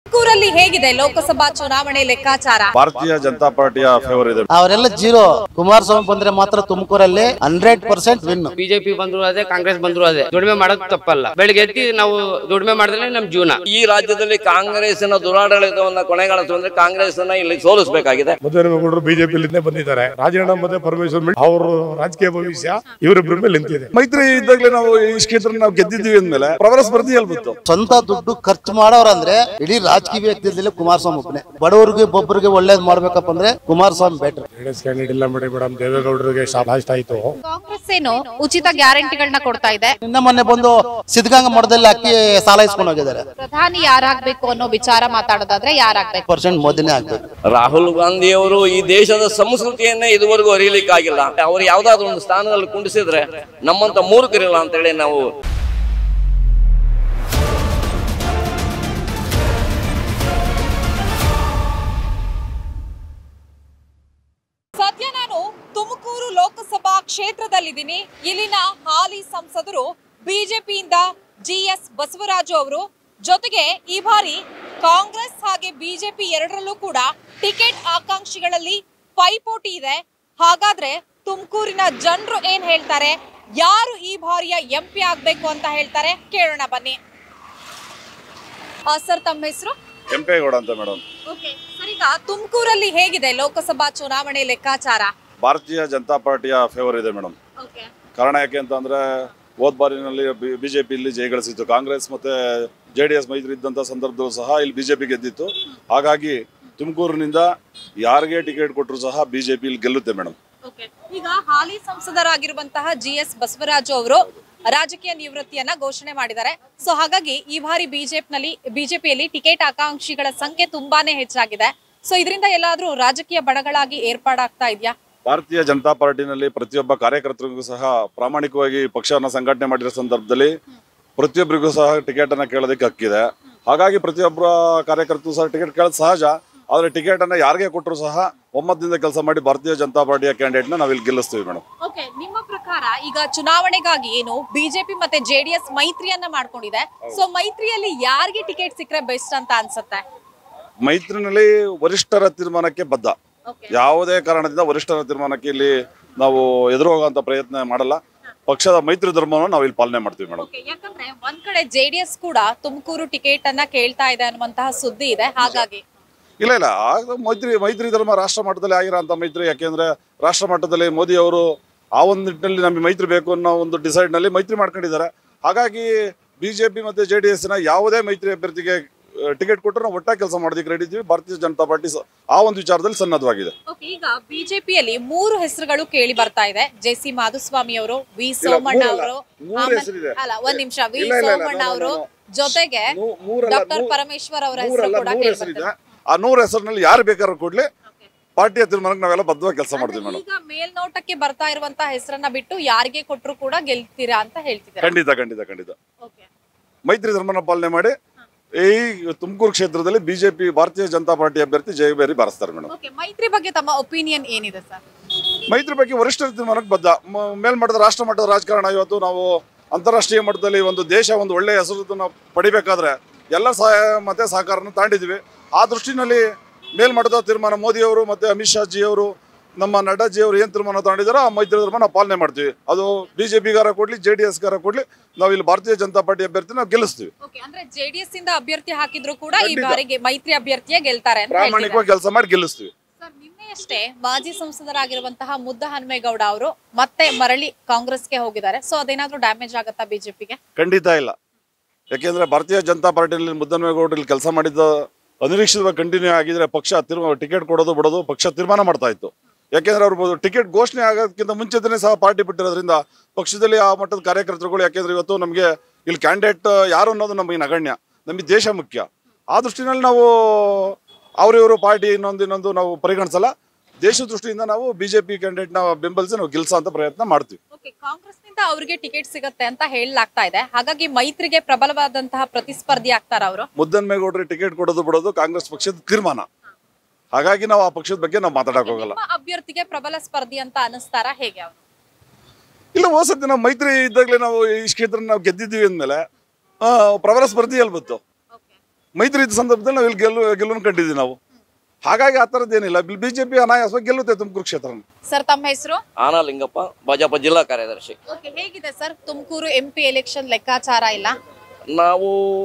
ತುಮಕೂರಲ್ಲಿ ಹೇಗಿದೆ ಲೋಕಸಭಾ ಚುನಾವಣೆ ಲೆಕ್ಕಾಚಾರ ಭಾರತೀಯ ಜನತಾ ಪಾರ್ಟಿಯ ಫೇವರ್ ಇದೆ ಅವರೆಲ್ಲ ಜೀರೋ ಕುಮಾರಸ್ವಾಮಿ ಬಂದ್ರೆ ಮಾತ್ರ ತುಮಕೂರಲ್ಲಿ ಹಂಡ್ರೆಡ್ ಪರ್ಸೆಂಟ್ ವಿನ್ ಬಿಜೆಪಿ ಬಂದ್ರು ಅದೇ ಕಾಂಗ್ರೆಸ್ ಬಂದ್ರು ಅದೇ ದುಡಿಮೆ ಮಾಡೋದು ತಪ್ಪಲ್ಲ ಬೆಳಿಗ್ಗೆ ಎತ್ತಿ ನಾವು ದುಡಿಮೆ ಮಾಡಿದ್ರೆ ನಮ್ ಜೀವನ ಈ ರಾಜ್ಯದಲ್ಲಿ ಕಾಂಗ್ರೆಸ್ನ ದುರಾಡಳಿತವನ್ನ ಕೊನೆಗಾಣಿಸು ಅಂದ್ರೆ ಕಾಂಗ್ರೆಸ್ ಇಲ್ಲಿ ಸೋಲಿಸಬೇಕಾಗಿದೆ ಮಧುರೇಗೌಡರು ಬಿಜೆಪಿಲಿಂದ ಬಂದಿದ್ದಾರೆ ರಾಜಣ್ಣ ಮತ್ತೆ ಪರಮೇಶ್ವರ್ ಬಿಟ್ಟು ಅವರು ರಾಜಕೀಯ ಭವಿಷ್ಯ ಇವರಿಬ್ಬರ ಮೇಲೆ ನಿಂತಿದೆ ಮೈತ್ರಿ ಇದ್ದಾಗಲೇ ನಾವು ಈ ಕ್ಷೇತ್ರ ನಾವು ಗೆದ್ದಿದ್ದೀವಿ ಅಂದ್ಮೇಲೆ ಪ್ರವರ ಸ್ಪರ್ಧಿ ಬಂತು ಸ್ವಂತ ದುಡ್ಡು ಖರ್ಚು ಮಾಡೋರಂದ್ರೆ ಇಡೀ ರಾಜಕೀಯ ವ್ಯಕ್ತಿಯಲ್ಲಿ ಕುಮಾರಸ್ವಾಮಿ ಒಬ್ಬನೇ ಬಡವರಿಗೆ ಒಬ್ಬರಿಗೆ ಒಳ್ಳೇದ್ ಮಾಡ್ಬೇಕಪ್ಪ ಅಂದ್ರೆ ಕುಮಾರಸ್ವಾಮಿ ಬೆಟ್ರ್ ಜೆಡಿಎಸ್ ಕ್ಯಾಂಡಿಡೇಟ್ ಇಲ್ಲ ಮಾಡಿ ಮೇಡಮ್ ದೇವೇಗೌಡರಿಗೆ ಲಾಸ್ಟ್ ಆಯ್ತು ಕಾಂಗ್ರೆಸ್ ಏನು ಉಚಿತ ಗ್ಯಾರಂಟಿಗಳನ್ನ ಕೊಡ್ತಾ ಇದೆ ನಿನ್ನ ಮೊನ್ನೆ ಬಂದು ಸಿದ್ಧಗಂಗಾ ಮಠದಲ್ಲಿ ಅಕ್ಕಿ ಸಾಲ ಇಸ್ಕೊಂಡು ಹೋಗಿದ್ದಾರೆ ಪ್ರಧಾನಿ ಯಾರಾಗ್ಬೇಕು ಅನ್ನೋ ವಿಚಾರ ಮಾತಾಡೋದಾದ್ರೆ ಯಾರಾಗ್ಬೇಕು ಪರ್ಸೆಂಟ್ ಮೋದಿನೇ ಆಗ್ಬೇಕು ರಾಹುಲ್ ಗಾಂಧಿ ಅವರು ಈ ದೇಶದ ಸಂಸ್ಕೃತಿಯನ್ನೇ ಇದುವರೆಗೂ ಅರಿಯಲಿಕ್ಕಾಗಿಲ್ಲ ಅವ್ರು ಯಾವ್ದಾದ್ರು ಒಂದು ಸ್ಥಾನದಲ್ಲಿ ಕುಂಡಿಸಿದ್ರೆ ನಮ್ಮಂತ ಮೂರ್ಖರಿಲ್ಲ ಅಂತೇಳಿ ನಾವು ಸದ್ಯ ನಾನು ತುಮಕೂರು ಲೋಕಸಭಾ ಕ್ಷೇತ್ರದಲ್ಲಿದ್ದೀನಿ ಇಲ್ಲಿನ ಹಾಲಿ ಸಂಸದರು ಬಿಜೆಪಿಯಿಂದ ಜಿ ಎಸ್ ಬಸವರಾಜು ಅವರು ಜೊತೆಗೆ ಈ ಬಾರಿ ಕಾಂಗ್ರೆಸ್ ಹಾಗೆ ಬಿಜೆಪಿ ಎರಡರಲ್ಲೂ ಕೂಡ ಟಿಕೆಟ್ ಆಕಾಂಕ್ಷಿಗಳಲ್ಲಿ ಪೈಪೋಟಿ ಇದೆ ಹಾಗಾದ್ರೆ ತುಮಕೂರಿನ ಜನರು ಏನ್ ಹೇಳ್ತಾರೆ ಯಾರು ಈ ಬಾರಿಯ ಎಂ ಪಿ ಆಗ್ಬೇಕು ಅಂತ ಹೇಳ್ತಾರೆ ಕೇಳೋಣ ಬನ್ನಿ ಸರ್ ತಮ್ಮ ಹೆಸರು ಕೆಂಪೇಗೌಡ ಅಂತ ಮೇಡಮ್ ಓಕೆ ಸರ್ ಈಗ ತುಮಕೂರಲ್ಲಿ ಹೇಗಿದೆ ಲೋಕಸಭಾ ಚುನಾವಣೆ ಲೆಕ್ಕಾಚಾರ ಭಾರತೀಯ ಜನತಾ ಪಾರ್ಟಿಯ ಫೇವರ್ ಇದೆ ಮೇಡಮ್ ಓಕೆ ಕಾರಣ ಯಾಕೆ ಅಂತಂದ್ರೆ ಹೋದ್ ಬಾರಿನಲ್ಲಿ ಬಿಜೆಪಿ ಇಲ್ಲಿ ಜಯಗಳಿಸಿತ್ತು ಕಾಂಗ್ರೆಸ್ ಮತ್ತೆ ಜೆ ಡಿ ಎಸ್ ಮೈತ್ರಿ ಇದ್ದಂಥ ಸಂದರ್ಭದಲ್ಲೂ ಸಹ ಇಲ್ಲಿ ಬಿಜೆಪಿ ಗೆದ್ದಿತ್ತು ಹಾಗಾಗಿ ತುಮಕೂರಿನಿಂದ ಯಾರಿಗೆ ಟಿಕೆಟ್ ಕೊಟ್ಟರು ಸಹ ಬಿಜೆಪಿ ಇಲ್ಲಿ ಗೆಲ್ಲುತ್ತೆ ಮೇಡಮ್ ಓಕೆ ಈಗ ಹಾಲಿ ಸಂಸದರಾಗಿರುವಂತಹ ಜಿ ಎಸ್ ಬಸವರಾಜು ಅವರು ರಾಜಕೀಯ ನಿವೃತ್ತಿಯನ್ನ ಘೋಷಣೆ ಮಾಡಿದ್ದಾರೆ ಸೊ ಹಾಗಾಗಿ ಈ ಬಾರಿ ಬಿಜೆಪಿನಲ್ಲಿ ಬಿಜೆಪಿಯಲ್ಲಿ ಟಿಕೆಟ್ ಆಕಾಂಕ್ಷಿಗಳ ಸಂಖ್ಯೆ ತುಂಬಾನೇ ಹೆಚ್ಚಾಗಿದೆ ಸೊ ಇದರಿಂದ ಎಲ್ಲಾದ್ರೂ ರಾಜಕೀಯ ಬಣಗಳಾಗಿ ಏರ್ಪಾಡಾಗ್ತಾ ಇದೆಯಾ ಭಾರತೀಯ ಜನತಾ ಪಾರ್ಟಿನಲ್ಲಿ ಪ್ರತಿಯೊಬ್ಬ ಕಾರ್ಯಕರ್ತರಿಗೂ ಸಹ ಪ್ರಾಮಾಣಿಕವಾಗಿ ಪಕ್ಷವನ್ನ ಸಂಘಟನೆ ಮಾಡಿರೋ ಸಂದರ್ಭದಲ್ಲಿ ಪ್ರತಿಯೊಬ್ಬರಿಗೂ ಸಹ ಟಿಕೆಟ್ ಅನ್ನ ಕೇಳೋದಕ್ಕೆ ಹಕ್ಕಿದೆ ಹಾಗಾಗಿ ಪ್ರತಿಯೊಬ್ಬರ ಕಾರ್ಯಕರ್ತರು ಸಹ ಟಿಕೆಟ್ ಕೇಳೋದು ಸಹಜ ಆದ್ರೆ ಟಿಕೆಟ್ ಅನ್ನ ಯಾರಿಗೆ ಕೊಟ್ಟರು ಸಹ ಒಮ್ಮತದಿಂದ ಕೆಲಸ ಮಾಡಿ ಭಾರತೀಯ ಜನತಾ ಪಾರ್ಟಿಯ ಕ್ಯಾಂಡಿಡೇಟ್ನ ನಾವಿಲ್ಲಿ ಗೆಲ್ಲಿಸ್ತೀವಿ ಮೇಡಮ್ ಓಕೆ ನಿಮ್ಮ ಪ್ರಕಾರ ಈಗ ಚುನಾವಣೆಗಾಗಿ ಏನು ಬಿಜೆಪಿ ಮತ್ತೆ ಜೆಡಿಎಸ್ ಮೈತ್ರಿಯನ್ನ ಮಾಡ್ಕೊಂಡಿದೆ ಸೊ ಮೈತ್ರಿಯಲ್ಲಿ ಯಾರಿಗೆ ಟಿಕೆಟ್ ಸಿಕ್ಕರೆ ಬೆಸ್ಟ್ ಅಂತ ಅನ್ಸುತ್ತೆ ಮೈತ್ರಿನಲ್ಲಿ ವರಿಷ್ಠರ ತೀರ್ಮಾನಕ್ಕೆ ಬದ್ಧ ಓಕೆ ಯಾವುದೇ ಕಾರಣದಿಂದ ವರಿಷ್ಠರ ತೀರ್ಮಾನಕ್ಕೆ ಇಲ್ಲಿ ನಾವು ಎದುರು ಹೋಗುವಂತ ಪ್ರಯತ್ನ ಮಾಡಲ್ಲ ಪಕ್ಷದ ಮೈತ್ರಿ ಧರ್ಮವನ್ನು ನಾವು ಇಲ್ಲಿ ಪಾಲನೆ ಮಾಡ್ತೀವಿ ಮೇಡಮ್ ಓಕೆ ಯಾಕಂದ್ರೆ ಒಂದ್ ಕಡೆ ಜೆಡಿಎಸ್ ಕೂಡ ತುಮಕೂರು ಟಿಕೆಟ್ ಅನ್ನ ಕೇಳ್ತಾ ಇದೆ ಅನ್ನುವಂತಹ ಸುದ್ದಿ ಇದೆ ಹಾಗಾಗಿ ಇಲ್ಲ ಇಲ್ಲ ಆಗ ಮೈತ್ರಿ ಮೈತ್ರಿ ಧರ್ಮ ರಾಷ್ಟ್ರ ಮಟ್ಟದಲ್ಲಿ ಆಗಿರೋಂಥ ಮೈತ್ರಿ ಯಾಕೆಂದ್ರೆ ರಾಷ್ಟ್ರ ಮಟ್ಟದಲ್ಲಿ ಮೋದಿ ಅವರು ಆ ಒಂದು ನಿಟ್ಟಿನಲ್ಲಿ ನಮಗೆ ಮೈತ್ರಿ ಬೇಕು ಅನ್ನೋ ಒಂದು ಡಿಸೈಡ್ ನಲ್ಲಿ ಮೈತ್ರಿ ಮಾಡ್ಕೊಂಡಿದ್ದಾರೆ ಹಾಗಾಗಿ ಬಿಜೆಪಿ ಮತ್ತೆ ಜೆ ಡಿ ಎಸ್ನ ಯಾವುದೇ ಮೈತ್ರಿ ಅಭ್ಯರ್ಥಿಗೆ ಟಿಕೆಟ್ ಕೊಟ್ಟರು ನಾವು ಒಟ್ಟಾಗಿ ಕೆಲಸ ಮಾಡೋದಕ್ಕೆ ರೆಡಿ ಇದ್ದೀವಿ ಭಾರತೀಯ ಜನತಾ ಪಾರ್ಟಿ ಸ- ಆ ಒಂದು ವಿಚಾರದಲ್ಲಿ ಸನ್ನದ್ಧವಾಗಿದೆ ಓಕೆ ಈಗ ಬಿಜೆಪಿಯಲ್ಲಿ ಮೂರು ಹೆಸರುಗಳು ಕೇಳಿ ಬರ್ತಾ ಇದೆ ಜೆ ಸಿ ಮಾಧುಸ್ವಾಮಿ ಅವರು ವಿ ಸೋಮಣ್ಣ ಮೂರಲ್ಲ, ಅವರು ಮೂರು ಆಮೇಲೆ- ಹೆಸರಿದೆ. ಅಲ್ಲ ಒಂದ್ ನಿಮಿಷ ವಿ ಇಲ್ಲ, ಇಲ್ಲ, ಇಲ್ಲ, ಸೋಮಣ್ಣ no, no, ಅವರು no, no. ಜೊತೆಗೆ ನೂ- ಮೂರಲ್ಲ, ಡಾಕ್ಟರ್ ನೂ- ಪರಮೇಶ್ವರ್ ಅವರ ಹೆಸರು ನೂರಲ್ಲ ಕೂಡ ನೂರು ಕೇಳಿ ಹೆಸರಿದೆ ಬರ್ತಾ ಇದೆ. ಆ ನೂರು ಹೆಸರಿನಲ್ಲಿ ಯಾರು ಬೇಕಾದ್ರೂ ಕೊಡ್ಲಿ ಪಾರ್ಟಿಯ ತೀರ್ಮಾನಕ್ಕೆ ನಾವೆಲ್ಲ ಬದ್ಧವಾಗಿ ಕೆಲಸ ಮಾಡ್ತೀವಿ ಮೇಡಮ್ ಈಗ ಮೇಲ್ನೋಟಕ್ಕೆ ಬರ್ತಾ ಇರುವಂತಹ ಹೆಸರನ್ನ ಬಿಟ್ಟು ಯಾರಿಗೆ ಕೊಟ್ರು ಕೂಡ ಗೆಲ್ತೀರಾ ಅಂತ ಹೇಳ್ತಿದ್ದಾರೆ ಖಂಡಿತ ಖಂಡಿತ ಖಂಡಿತ ಓಕೆ ಮೈತ್ರಿ ಧರ್ಮನ ಪಾಲನೆ ಮಾಡಿ ಈ ತುಮಕೂರು ಕ್ಷೇತ್ರದಲ್ಲಿ ಬಿಜೆಪಿ ಭಾರತೀಯ ಜನತಾ ಪಾರ್ಟಿ ಅಭ್ಯರ್ಥಿ ಜಯಬೇರಿ ಬಾರಿಸ್ತಾರೆ ಮೇಡಮ್ ಓಕೆ ಮೈತ್ರಿ ಬಗ್ಗೆ ತಮ್ಮ ಒಪಿನಿಯನ್ ಏನಿದೆ ಸರ್ ಮೈತ್ರಿ ಬಗ್ಗೆ ವರಿಷ್ಠರ ತೀರ್ಮಾನಕ್ಕೆ ಬದ್ಧ ಮ- ಮೇಲ್ಮಟ್ಟದ ರಾಷ್ಟ್ರ ಮಟ್ಟದ ರಾಜಕಾರಣ ಇವತ್ತು ನಾವು ಅಂತಾರಾಷ್ಟ್ರೀಯ ಮಟ್ಟದಲ್ಲಿ ಒಂದು ದೇಶ ಒಂದು ಒಳ್ಳೆಯ ಹೆಸರನ್ನು ಪಡಿಬೇಕಾದ್ರೆ ಎಲ್ಲ ಸಹಾಯ ಮತ್ತೆ ಸಹಕಾರನ ತಾಂಡಿದ್ವಿ ಆ ದೃಷ್ಟಿನಲ್ಲಿ ಮೇಲ್ಮಟ್ಟದ ತೀರ್ಮಾನ ಮೋದಿಯವರು ಮತ್ತೆ ಅಮಿತ್ ಶಾ ಜಿ ಅವರು ನಮ್ಮ ನಡ್ಡಾಜಿ ಅವರು ಏನು ತೀರ್ಮಾನ ತಗೊಂಡಿದ್ದಾರೋ ಆ ಮೈತ್ರಿ ಧರ್ಮ ನಾವು ಪಾಲನೆ ಮಾಡ್ತೀವಿ ಅದು ಬಿಜೆಪಿಗಾರ ಕೊಡ್ಲಿ ಜೆ ಡಿ ಎಸ್ಗಾರ ಕೊಡ್ಲಿ ನಾವು ಇಲ್ಲಿ ಭಾರತೀಯ ಜನತಾ ಪಾರ್ಟಿ ಅಭ್ಯರ್ಥಿ ನಾವು ಗೆಲ್ಲಿಸ್ತೀವಿ ಓಕೆ ಅಂದ್ರೆ ಜೆಡಿಎಸ್ ಇಂದ ಅಭ್ಯರ್ಥಿ ಹಾಕಿದ್ರು ಕೂಡ ಈ ಖಂಡಿತ. ಬಾರಿಗೆ ಮೈತ್ರಿ ಅಭ್ಯರ್ಥಿಯೇ ಗೆಲ್ತಾರೆ ಅಂತ ಹೇಳ್ತಿದ್ದಾರೆ. ಪ್ರಾಮಾಣಿಕವಾಗಿ ಕೆಲಸ ಮಾಡಿ ಗೆಲ್ಲಿಸ್ತೀವಿ ಸರ್ ನಿನ್ನೆಯಷ್ಟೇ ಮಾಜಿ ಸಂಸದರಾಗಿರುವಂತಹ ಮುದ್ದ ಹನುಮೇಗೌಡ ಅವರು ಮತ್ತೆ ಮರಳಿ ಕಾಂಗ್ರೆಸ್ಗೆ ಹೋಗಿದ್ದಾರೆ ಸೊ ಅದೇನಾದ್ರೂ ಡ್ಯಾಮೇಜ್ ಆಗತ್ತಾ ಬಿಜೆಪಿಗೆ ಖಂಡಿತ ಇಲ್ಲ ಯಾಕೆಂದ್ರೆ ಭಾರತೀಯ ಜನತಾ ಪಾರ್ಟಿಯಲ್ಲಿ ಮುದ್ದನ್ಮೇಗೌಡರಲ್ಲಿ ಕೆಲಸ ಮಾಡಿದ್ದ ಅನಿರೀಕ್ಷಿತವಾಗಿ ಕಂಟಿನ್ಯೂ ಆಗಿದ್ರೆ ಪಕ್ಷ ತೀರ್ಮಾನ ಟಿಕೆಟ್ ಕೊಡೋದು ಬಿಡೋದು ಪಕ್ಷ ತೀರ್ಮಾನ ಮಾಡ್ತಾ ಇತ್ತು ಯಾಕೆಂದ್ರೆ ಅವ್ರು ಟಿಕೆಟ್ ಘೋಷಣೆ ಆಗೋದಕ್ಕಿಂತ ಮುಂಚೆನೇ ಸಹ ಪಾರ್ಟಿ ಬಿಟ್ಟಿರೋದ್ರಿಂದ ಪಕ್ಷದಲ್ಲಿ ಆ ಮಟ್ಟದ ಕಾರ್ಯಕರ್ತರುಗಳು ಯಾಕೆಂದ್ರೆ ಇವತ್ತು ನಮಗೆ ಇಲ್ಲಿ ಕ್ಯಾಂಡಿಡೇಟ್ ಯಾರು ಅನ್ನೋದು ನಮಗೆ ನಗಣ್ಯ ನಮಗೆ ದೇಶ ಮುಖ್ಯ ಆ ದೃಷ್ಟಿನಲ್ಲಿ ನಾವು ಅವರಿವರು ಪಾರ್ಟಿ ಇನ್ನೊಂದು ಇನ್ನೊಂದು ನಾವು ಪರಿಗಣಿಸಲ್ಲ ದೇಶ ದೃಷ್ಟಿಯಿಂದ ನಾವು ಬಿಜೆಪಿ ಕ್ಯಾಂಡಿಡೇಟ್ ನ ಬೆಂಬಲಿಸಿ ನಾವು ಗೆಲ್ಸೋ ಅಂತ ಪ್ರಯತ್ನ ಮಾಡ್ತೀವಿ ಓಕೆ ಕಾಂಗ್ರೆಸ್ನಿಂದ ಅವರಿಗೆ ಟಿಕೆಟ್ ಸಿಗತ್ತೆ ಅಂತ ಹೇಳಲಾಗ್ತಾ ಇದೆ ಹಾಗಾಗಿ ಮೈತ್ರಿಗೆ ಪ್ರಬಲವಾದಂತಹ ಪ್ರತಿಸ್ಪರ್ಧಿ ಆಗ್ತಾರ ಅವರು ಮುದ್ದನ್ಮೇಗೌಡರಿಗೆ ಟಿಕೆಟ್ ಕೊಡೋದು ಬಿಡೋದು ಕಾಂಗ್ರೆಸ್ ಪಕ್ಷದ ತೀರ್ಮಾನ ಹಾಗಾಗಿ ನಾವು ಆ ಪಕ್ಷದ ಬಗ್ಗೆ ನಾವು ಮಾತಾಡಕ್ ಹೋಗಲ್ಲ ನಿಮ್ಮ ಅಭ್ಯರ್ಥಿಗೆ ಪ್ರಬಲ ಸ್ಪರ್ಧಿ ಅಂತ ಅನಿಸ್ತಾರ ಹೇಗೆ ಅವರು ಇಲ್ಲ ಹೋಸತಿ ನಾವು ಮೈತ್ರಿ ಇದ್ದಾಗಲೇ ನಾವು ಈ ಕ್ಷೇತ್ರ ನಾವು ಗೆದ್ದಿದ್ದೀವಿ ಅಂದಮೇಲೆ ಪ್ರಬಲ ಸ್ಪರ್ಧಿ ಎಲ್ಲಿ ಬಂತು ಮೈತ್ರಿ ಇದ್ದ ಸಂದರ್ಭದಲ್ಲಿ ನಾವು ಇಲ್ಲಿ ಗೆಲ್ಲು ಗೆಲುವನ್ನು ಕಂಡಿದ್ದೀವಿ ನಾವು ಹಾಗಾಗಿ ಆ ಥರದ್ದೇನಿಲ್ಲ ಬಿ ಜೆ ಪಿ ಅನಾಯಾಸವಾಗಿ ಗೆಲ್ಲುತ್ತೆ ತುಮಕೂರು ಕ್ಷೇತ್ರ ಸರ್ ತಮ್ಮ ಹೆಸರು ಆನಾ ಲಿಂಗಪ್ಪ ಭಾಜಪ ಜಿಲ್ಲಾ ಕಾರ್ಯದರ್ಶಿ ಓಕೆ ಹೇಗಿದೆ sir Tumakuru M P election ಲೆಕ್ಕಾಚಾರ ಇಲ್ಲ ನಾವು